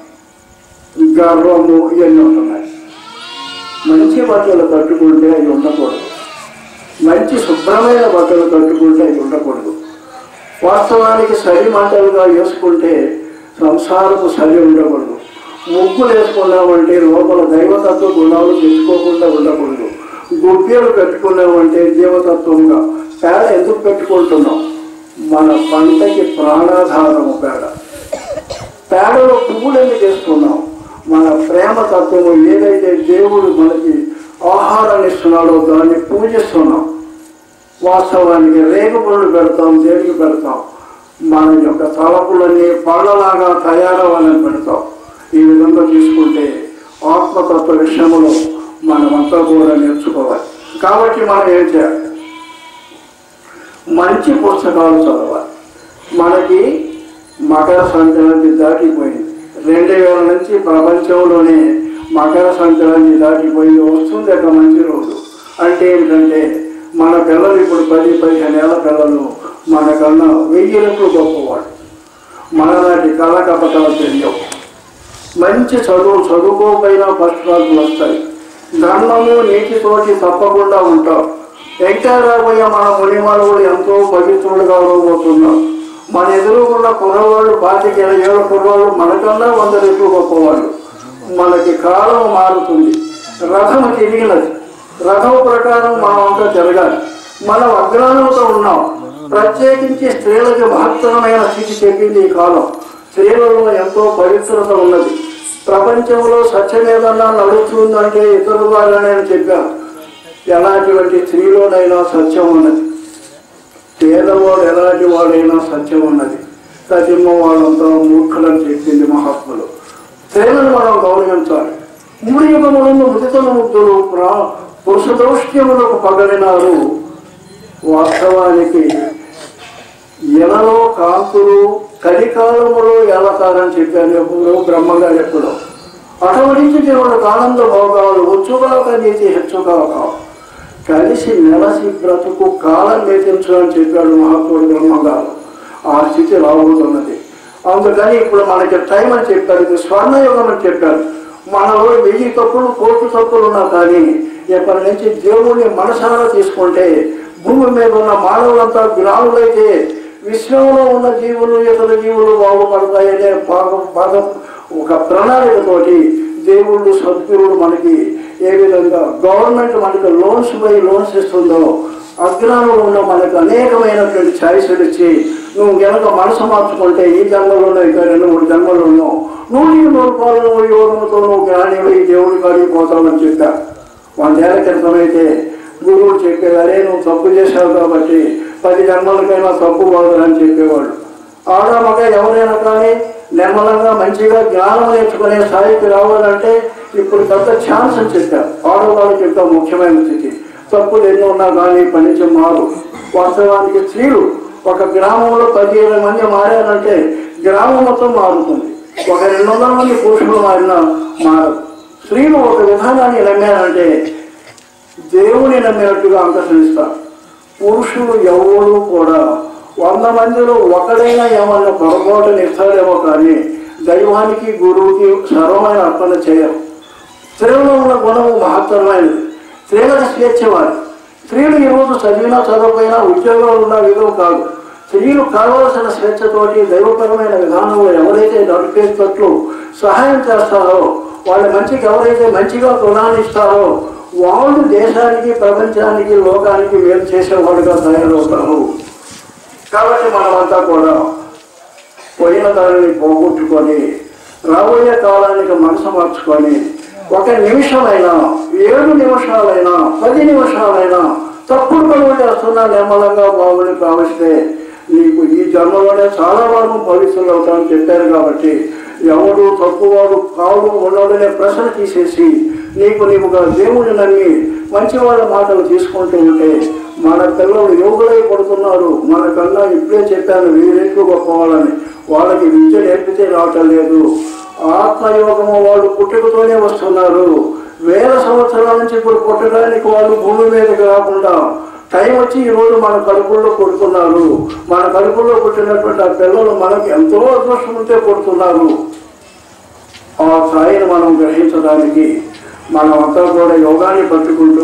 గర్వము ఇవన్నీ ఉంటున్నాయి మంచి బట్టలు కట్టుకుంటే అవి ఉండకూడదు మంచి శుభ్రమైన బట్టలు కట్టుకుంటే అవి ఉండకూడదు వాస్తవానికి సరి మంటలుగా వేసుకుంటే సంసారపు సరి ఉండకూడదు ముగ్గులు వేసుకున్నామంటే లోపల దైవతత్వ గుణాలు తెచ్చుకోకుండా ఉండకూడదు గుబ్బెలు పెట్టుకున్నామంటే జీవతత్వంగా పేడ ఎందుకు పెట్టుకుంటున్నాం మన పంటకి ప్రాణాధారము పేడ పేడలో పువ్వులు ఎందుకు వేస్తున్నాం మన ప్రేమ తత్వము ఏదైతే దేవుడు మనకి ఆహారాన్ని ఇస్తున్నాడో దాన్ని పూజిస్తున్నాం వాస్తవానికి రేగుపళ్ళు పెడతాం దేనికి పెడతాం మన యొక్క తలపులన్నీ పళ్ళలాగా తయారవ్వాలని పెడతాం ఈ విధంగా తీసుకుంటే ఆత్మతత్వ విషయంలో మనమంతా కూడా నేర్చుకోవాలి కాబట్టి మనం ఏం చేయాలి మంచి పుస్తకాలు చదవాలి మనకి మకర సంక్రాంతి దాటిపోయింది రెండు వేల నుంచి ప్రపంచంలోనే మకర సంక్రాంతి దాటిపోయి వస్తుంది ఒక మంచి రోజు అంటే ఏంటంటే మన పిల్లలు ఇప్పుడు పది పదిహేను ఏళ్ళ పిల్లలు మనకన్నా వెయ్యి రెట్లు గొప్పవాడు మనలాంటి కళ కపటాలు తెలియవు మంచి చదువు చదువుకోపోయినా ఫస్ట్ క్లాసులు వస్తాయి ధర్మము నీతితోటి తప్పకుండా ఉంటాం ఇంకా రాబోయే మన మునిమానవులు ఎంతో పవిత్రులుగా అవబోతున్నారు మన ఎదురుగున్న కుర్రవాళ్ళు పాతిక ఇరవై ఏళ్ళ కుర్రవాళ్ళు మనకన్నా వంద రెట్లు గొప్పవాళ్ళు మనకి కాలం మారుతుంది రథం తిరిగినది రథం ప్రకారం మనం అంతా తిరగాలి మనం అజ్ఞానంతో ఉన్నాం ప్రత్యేకించి స్త్రీలకి మహత్తరమైన స్థితి చెప్పింది ఈ కాలం స్త్రీలలో ఎంతో పవిత్రత ఉన్నది ప్రపంచంలో సత్యం ఏదన్నా నడుస్తుందంటే ఇతరుల ద్వారా నేను చెప్పాను ఎలాంటివంటి స్త్రీలోనైనా సత్యం ఉన్నది పేదవాడు ఎలాంటి వాడైనా సత్యం ఉన్నది సత్యమో వాళ్ళంతా మూర్ఖులని చెప్పింది మహాత్ములు స్త్రీలను మనం గౌరవించాలి మూడు యుగములను ముదితల ముగ్గురు ప్రా పురుష దౌష్ట్యములకు పగలినారు వాస్తవానికి ఎలలో కాంతులు కలికాలములో ఎలతారని చెప్పాను ఎప్పుడు బ్రహ్మగారు ఎప్పుడు అటువంటి దేవుడు ఆనంద భోగాలు వచ్చుగాక నీతి హెచ్చుగాక కలిసి నెలసి బ్రతుకు కాలం వేధించు అని చెప్పాడు మహాత్ముడు బ్రహ్మగారు ఆ స్థితి రాబోతున్నది అందుకని ఇప్పుడు మనకి టైం అని చెప్పారు ఇది స్వర్ణయుగం అని చెప్పారు మనలో వెయ్యి తప్పులు కోటి తప్పులు ఉన్నా కానీ ఎప్పటి నుంచి దేవుడిని మనసారా తీసుకుంటే భూమి మీద ఉన్న మానవులంతా జ్ఞానులైతే విశ్వంలో ఉన్న జీవులు ఇతర జీవులు బాగుపడతాయనే భాగం భాగం ఒక ప్రణాళికతోటి దేవుళ్ళు సద్గురుడు మనకి ఏ విధంగా గవర్నమెంట్ మనకి లోన్స్ పై లోన్స్ ఇస్తుందో అజ్ఞానంలో ఉన్న మనకు అనేకమైనటువంటి ఛాయిస్లు ఇచ్చి నువ్వు గనక మనసు మార్చుకుంటే ఈ జన్మలోనో ఇంకా రెండు మూడు జన్మలోనో నూటికి నూరు పాలు నువ్వు యోగముతో నువ్వు జ్ఞానివై దేవుడి కాడికి పోతావని చెప్పా వందేళ్ల క్రితమైతే గురువులు చెప్పేవారే నువ్వు తప్పు చేశావు కాబట్టి పది జన్మలకైనా తప్పు పోదని చెప్పేవాడు ఆడ మగ ఎవరైనా కానీ నిర్మలంగా మంచిగా జ్ఞానం నేర్చుకునే స్థాయికి రావాలంటే ఇప్పుడు పెద్ద ఛాన్స్ అని చెప్పారు ఆడవాళ్ళకి ఎంతో ముఖ్యమైన స్థితి తప్పులు ఎన్నో ఉన్నా కానీ పనిచి మారు వాస్తవానికి స్త్రీలు ఒక గ్రామంలో పదిహేను మంది మారారంటే గ్రామం మొత్తం మారుతుంది ఒక రెండు వందల మంది పురుషులు మారినా మారదు స్త్రీలు ఒక విధానాన్ని నమ్మారంటే దేవుని నమ్మినట్టుగా ఆకర్షిస్తారు పురుషులు ఎవరు కూడా వంద మందిలో ఒకడైనా ఏమన్నా పొరపాటుని ఇస్తాడేమో కానీ దైవానికి గురువుకి సర్వమైన అర్పణ చేయరు స్త్రీలో ఉన్న గుణము మహత్తరమైనది స్త్రీలకు స్వేచ్ఛ వారి స్త్రీలు ఈరోజు చదివినా చదవకపోయినా ఉద్యోగాలు ఉన్న విధం కాదు స్త్రీలు కావలసిన స్వేచ్ఛతోటి దైవపరమైన విధానంలో ఎవరైతే నడిపేటట్లు సహాయం చేస్తారో వాళ్ళ మంచికి ఎవరైతే మంచిగా గుణాన్ని ఇస్తారో వాళ్ళు దేశానికి ప్రపంచానికి లోకానికి మేలు చేసేవాడుగా తయారవుతారు కాబట్టి మనమంతా కూడా పోయిన దానిని పోగొట్టుకొని రాబోయే కాలానికి మనసు మార్చుకొని ఒక నిమిషమైనా ఏడు నిమిషాలైనా పది నిమిషాలైనా తప్పుడు పనులు చేస్తున్నా నిర్మలంగా బాగుని భావిస్తే నీకు ఈ జన్మలోనే చాలా వరకు పవిత్రులు అవుతామని చెప్పారు కాబట్టి ఎవడు తప్పువాడు కాదు ఉన్నాడనే ప్రశ్న తీసేసి నీకు నీవుగా దేవుడిని నమ్మి మంచి వాళ్ళ మాటలు తీసుకుంటూ ఉంటే మన పిల్లలు యోగులై పడుతున్నారు మనకన్నా ఇప్పుడే చెప్పాను వీరెట్లు గొప్పవాళ్ళని వాళ్ళకి విద్య నేర్పితే రావటం లేదు ఆత్మయోగము వాళ్ళు పుట్టుకతోనే వస్తున్నారు వేల సంవత్సరాల నుంచి ఇప్పుడు పుట్టడానికి వాళ్ళు భూమి మీదకి రాకుండా టైం వచ్చి ఈ రోజు మన కడుపుల్లో పుడుతున్నారు మన కడుపుల్లో పుట్టినటువంటి ఆ పిల్లలు మనకి ఎంతో అదృష్టం ఉంటే పుడుతున్నారు ఆ స్థాయిని మనం గ్రహించడానికి మనం అంతా కూడా యోగాన్ని పట్టుకుంటూ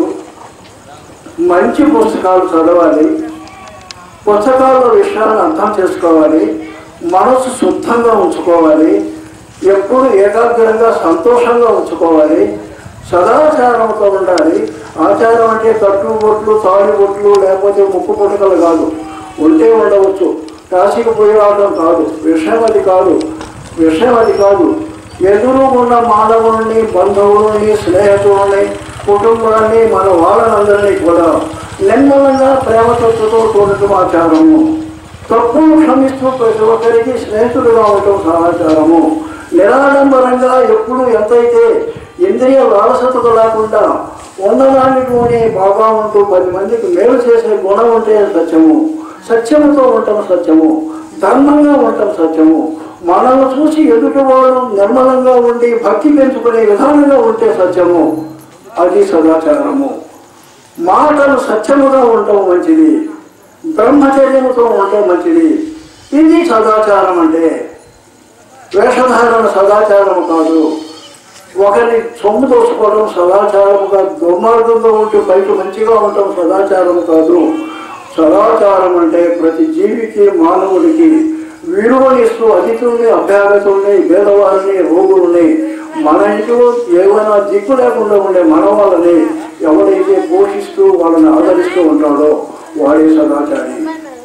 మంచి పుస్తకాలు చదవాలి పుస్తకాల్లో విషయాలను అర్థం చేసుకోవాలి మనసు శుద్ధంగా ఉంచుకోవాలి ఎప్పుడు ఏకాగ్రంగా సంతోషంగా ఉంచుకోవాలి సదాచారంతో ఉండాలి ఆచారం అంటే కట్టు బొట్లు తాళి బొట్లు లేకపోతే ముక్కు పుటకలు కాదు ఉంటే ఉండవచ్చు కాశీకి పోయి రావడం కాదు విషయం అది కాదు విషయం అది కాదు ఎదురు ఉన్న మానవుల్ని బంధువుల్ని స్నేహితుల్ని కుటుంబాన్ని మన వాళ్ళనందరినీ కూడా నిర్మలంగా ప్రేమతత్వతో చూడటం ఆచారము తప్పులు క్షమిస్తూ ప్రతి ఒక్కరికి స్నేహితుడుగా ఉండటం సమాచారము నిరాడంబరంగా ఎప్పుడు ఎంతైతే ఇంద్రియ వారసతకు లేకుండా ఉన్నదానిలోనే బాగా ఉంటూ పది మందికి మేలు చేసే గుణం ఉంటే సత్యము సత్యముతో ఉండటం సత్యము ధర్మంగా ఉండటం సత్యము మనల్ని చూసి ఎదుటివాడు నిర్మలంగా ఉండి భక్తి పెంచుకునే విధానంగా ఉంటే సత్యము అది సదాచారము మాటలు సత్యముగా ఉండటం మంచిది బ్రహ్మచర్యముతో ఉండటం మంచిది ఇది సదాచారం అంటే వేషధారణ సదాచారము కాదు ఒకరిని సొమ్ము దోసుకోవడం సదాచారముగా దుర్మార్గంగా ఉంటూ బయట మంచిగా ఉండటం సదాచారం కాదు సదాచారం అంటే ప్రతి జీవికి మానవుడికి విలువనిస్తూ అతిథుల్ని అభ్యాగతుల్ని పేదవారిని రోగుల్ని మన ఇంట్లో ఏమైనా దిక్కు లేకుండా ఉండే మన వాళ్ళని ఎవరైతే పోషిస్తూ వాళ్ళని ఆదరిస్తూ ఉంటాడో వాడే సదాచారి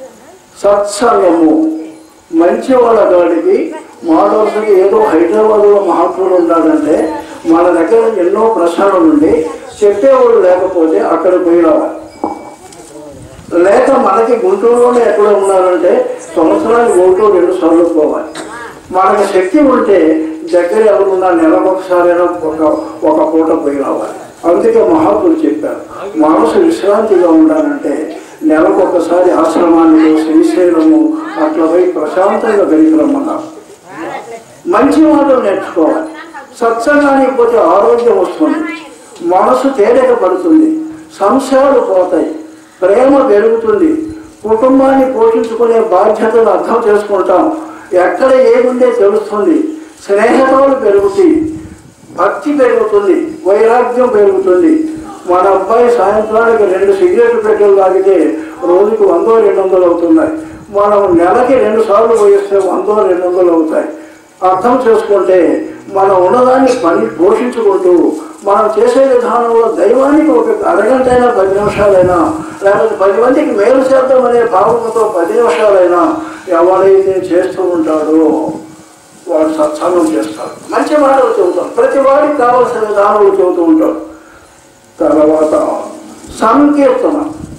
సత్సంగము మంచి వాళ్ళ కాడికి మానవుడికి ఏదో హైదరాబాద్లో మహాత్ముడు ఉన్నాడంటే మన దగ్గర ఎన్నో ప్రశ్నలు నుండి చెప్పేవాళ్ళు లేకపోతే అక్కడ పోయి రావాలి లేక మనకి గుంటూరులోనే ఎక్కడ ఉన్నారంటే సంవత్సరానికి ఒకటో రెండు సార్లు పోవాలి మనకి శక్తి ఉంటే దగ్గర ఎవరున్నా నెలకు ఒకసారైనా ఒక ఒక పూట పోయి రావాలి అందుకే మహాత్ములు చెప్పారు మనసు విశ్రాంతిగా ఉండాలంటే నెలకు ఒకసారి ఆశ్రమానికి శ్రీశైలము అట్లా పోయి ప్రశాంతంగా గడిపరమ్మన్నారు మంచి మాటలు నేర్చుకోవాలి సత్సంగానికి పోతే ఆరోగ్యం వస్తుంది మనసు తేలిక పడుతుంది సంశయాలు పోతాయి ప్రేమ పెరుగుతుంది కుటుంబాన్ని పోషించుకునే బాధ్యతలు అర్థం చేసుకుంటాం ఎక్కడ ఏముందే తెలుస్తుంది స్నేహితాలు పెరుగుతాయి భక్తి పెరుగుతుంది వైరాగ్యం పెరుగుతుంది మన అబ్బాయి సాయంత్రానికి రెండు సిగరెట్ పెట్టెలు తాగితే రోజుకు వందో రెండు వందలు అవుతున్నాయి మనం నెలకి రెండు సార్లు పోయిస్తే వందో రెండు వందలు అవుతాయి అర్థం చేసుకుంటే మనం ఉన్నదాన్ని పని పోషించుకుంటూ మనం చేసే విధానంలో దైవానికి ఒక అరగంట అయినా పది నిమిషాలైనా లేకపోతే పది మందికి మేలు చేద్దామనే భావంతో పది నిమిషాలైనా ఎవరైతే చేస్తూ ఉంటాడో వాడు సత్సంగం చేస్తాడు మంచి మాటలు చెబుతాడు ప్రతి వాడికి కావలసిన విధానాలు చెబుతూ ఉంటాడు తర్వాత సంకీర్తన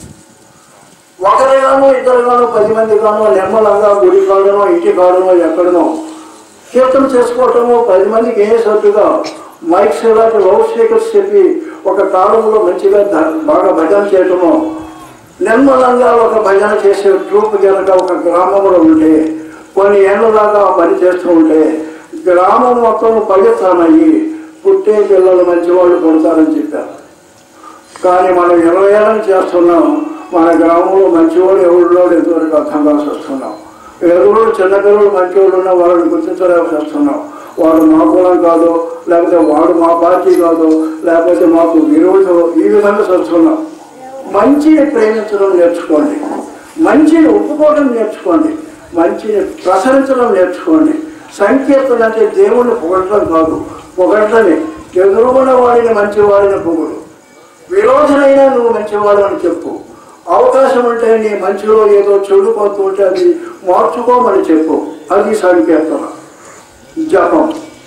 ఒకరిగానో ఇద్దరుగానో పది మంది గానో నిర్మలంగా గుడి కాడనో ఇంటి కాడనో ఎక్కడనో కీర్తన చేసుకోవటము పది మందికి ఏ సట్టుగా మైక్స్ ఇలాంటి లౌడ్ స్పీకర్స్ చెప్పి ఒక కాలంలో మంచిగా ద- బాగా భజన చేయటము నిర్మలంగా ఒక భజన చేసే ట్రూప్ కనుక ఒక గ్రామంలో ఉంటే కొన్ని ఏళ్ళ దాకా ఆ పని చేస్తూ ఉంటే గ్రామం మొత్తం పవిత్రమయ్యి పుట్టే పిల్లలు మంచివాళ్ళు పుడతారని చెప్పారు కానీ మనం ఇరవై ఏళ్ళని చేస్తున్నాం మన గ్రామంలో మంచివాడు ఎవరిలో ఎంతవరకు అర్థం కాల్సి వస్తున్నాం ఎదురు చిన్నపిల్లలు మంచివాళ్ళు ఉన్న వాళ్ళని గుర్తించలేక వస్తున్నాం వాడు మా కులం కాదు లేకపోతే వాడు మా పార్టీ కాదు లేకపోతే మాకు విరోధం ఈ విధంగా చదువుతున్నాం మంచిని ప్రేమించడం నేర్చుకోండి మంచిని ఒప్పుకోవడం నేర్చుకోండి మంచిని ప్రసరించడం నేర్చుకోండి సంకీర్తన అంటే దేవుణ్ణి పొగడటం కాదు పొగడటమే ఎదురుగున్న వాడిని మంచి వాడిని పొగుడు విరోధనైనా నువ్వు మంచివాడు అని చెప్పు అవకాశం ఉంటే నీ మంచిలో ఏదో చెడు ఉంటే అది మార్చుకోమని చెప్పు అది సంకీర్తన జపం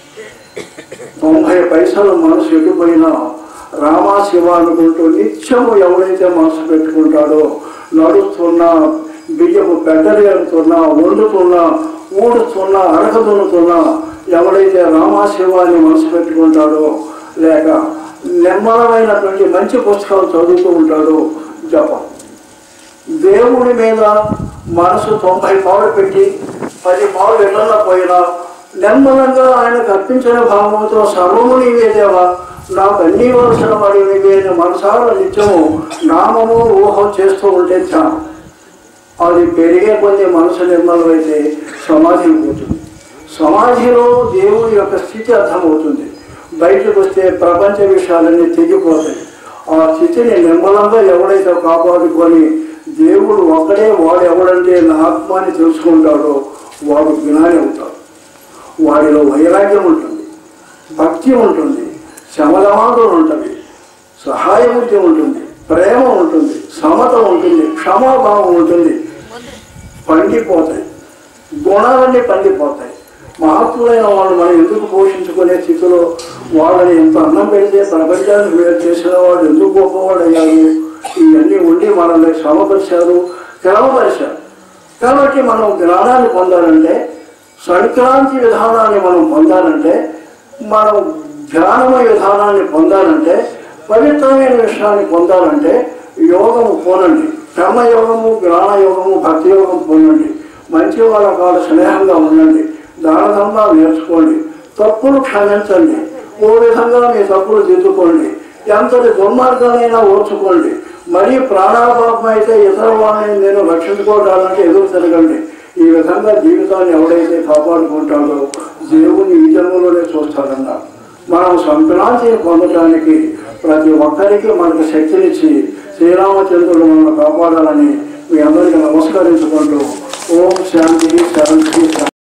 తొంభై పైసలు మనసు ఎటుపోయినా రామా శివ అనుకుంటూ నిత్యము ఎవరైతే మనసు పెట్టుకుంటాడో నడుస్తున్నా బియ్యము పెద్దలేరుతున్నా వండుతున్నా ఊడుతున్నా అడగదున్నుతున్నా ఎవరైతే రామా శివ అని మనసు పెట్టుకుంటాడో లేక నిర్మలమైనటువంటి మంచి పుస్తకాలు చదువుతూ ఉంటాడో జపం దేవుడి మీద మనసు తొంభై పావులు పెట్టి పది పావులు ఇళ్లలో పోయినా నెమ్మదంగా ఆయనకు అర్పించిన భావంతో సర్వము నీవే దేవా నాకు అన్ని వలసిన వాడి నీవే అని మనసారా నిత్యము నామము ఊహం చేస్తూ ఉంటే చాలు అది పెరిగే కొద్ది మనసు నిర్మలమైతే సమాధి పోతుంది సమాధిలో దేవుడి యొక్క స్థితి అర్థమవుతుంది బయటకు వస్తే ప్రపంచ విషయాలన్నీ తెగిపోతాయి ఆ స్థితిని నిర్మలంగా ఎవడైతే కాపాడుకొని దేవుడు ఒక్కడే వాడు ఎవడంటే నా ఆత్మాని తెలుసుకుంటాడో వాడు జ్ఞాని అవుతాడు వాడిలో వైరాగ్యం ఉంటుంది భక్తి ఉంటుంది శమదమాదులు ఉంటుంది సహాయబుద్ధి ఉంటుంది ప్రేమ ఉంటుంది సమత ఉంటుంది క్షమాభావం ఉంటుంది పండిపోతాయి గుణాలన్నీ పండిపోతాయి మహాత్ములైన వాళ్ళు మనం ఎందుకు పోషించుకునే స్థితిలో వాళ్ళని ఎంత అన్నం పెడితే ప్రపంచాన్ని వేరు చేసిన వాడు ఎందుకు గొప్పవాడు అయ్యారు ఇవన్నీ ఉండి మనల్ని శ్రమపరిచారు క్రమపరిచారు కాబట్టి మనం జ్ఞానాన్ని పొందాలంటే సంక్రాంతి విధానాన్ని మనం పొందాలంటే మనం ధ్యానమయ విధానాన్ని పొందాలంటే పవిత్రమైన విషయాన్ని పొందాలంటే యోగము పోనండి కర్మయోగము జ్ఞానయోగము భక్తి యోగం పొందండి మంచి వాళ్ళ కాదు స్నేహంగా ఉండండి దాన ధర్మాలు నేర్చుకోండి తప్పులు క్షమించండి ఓ విధంగా మీ తప్పులు దిద్దుకోండి ఎంతటి దుర్మార్గాలైనా ఓర్చుకోండి మరీ ప్రాణాపాపం అయితే ఇతర వాళ్ళని నేను రక్షించుకోవడానికి ఎదురు తిరగండి ఈ విధంగా జీవితాన్ని ఎవడైతే కాపాడుకుంటాడో దేవుని ఈ జన్మలోనే చూస్తాడన్నారు మనం సంక్రాంతిని పొందడానికి ప్రతి ఒక్కరికి మనకు శక్తినిచ్చి శ్రీరామచంద్రుడు మనల్ని కాపాడాలని మీ అందరికీ నమస్కరించుకుంటూ ఓం శాంతి శాంతి శాంతి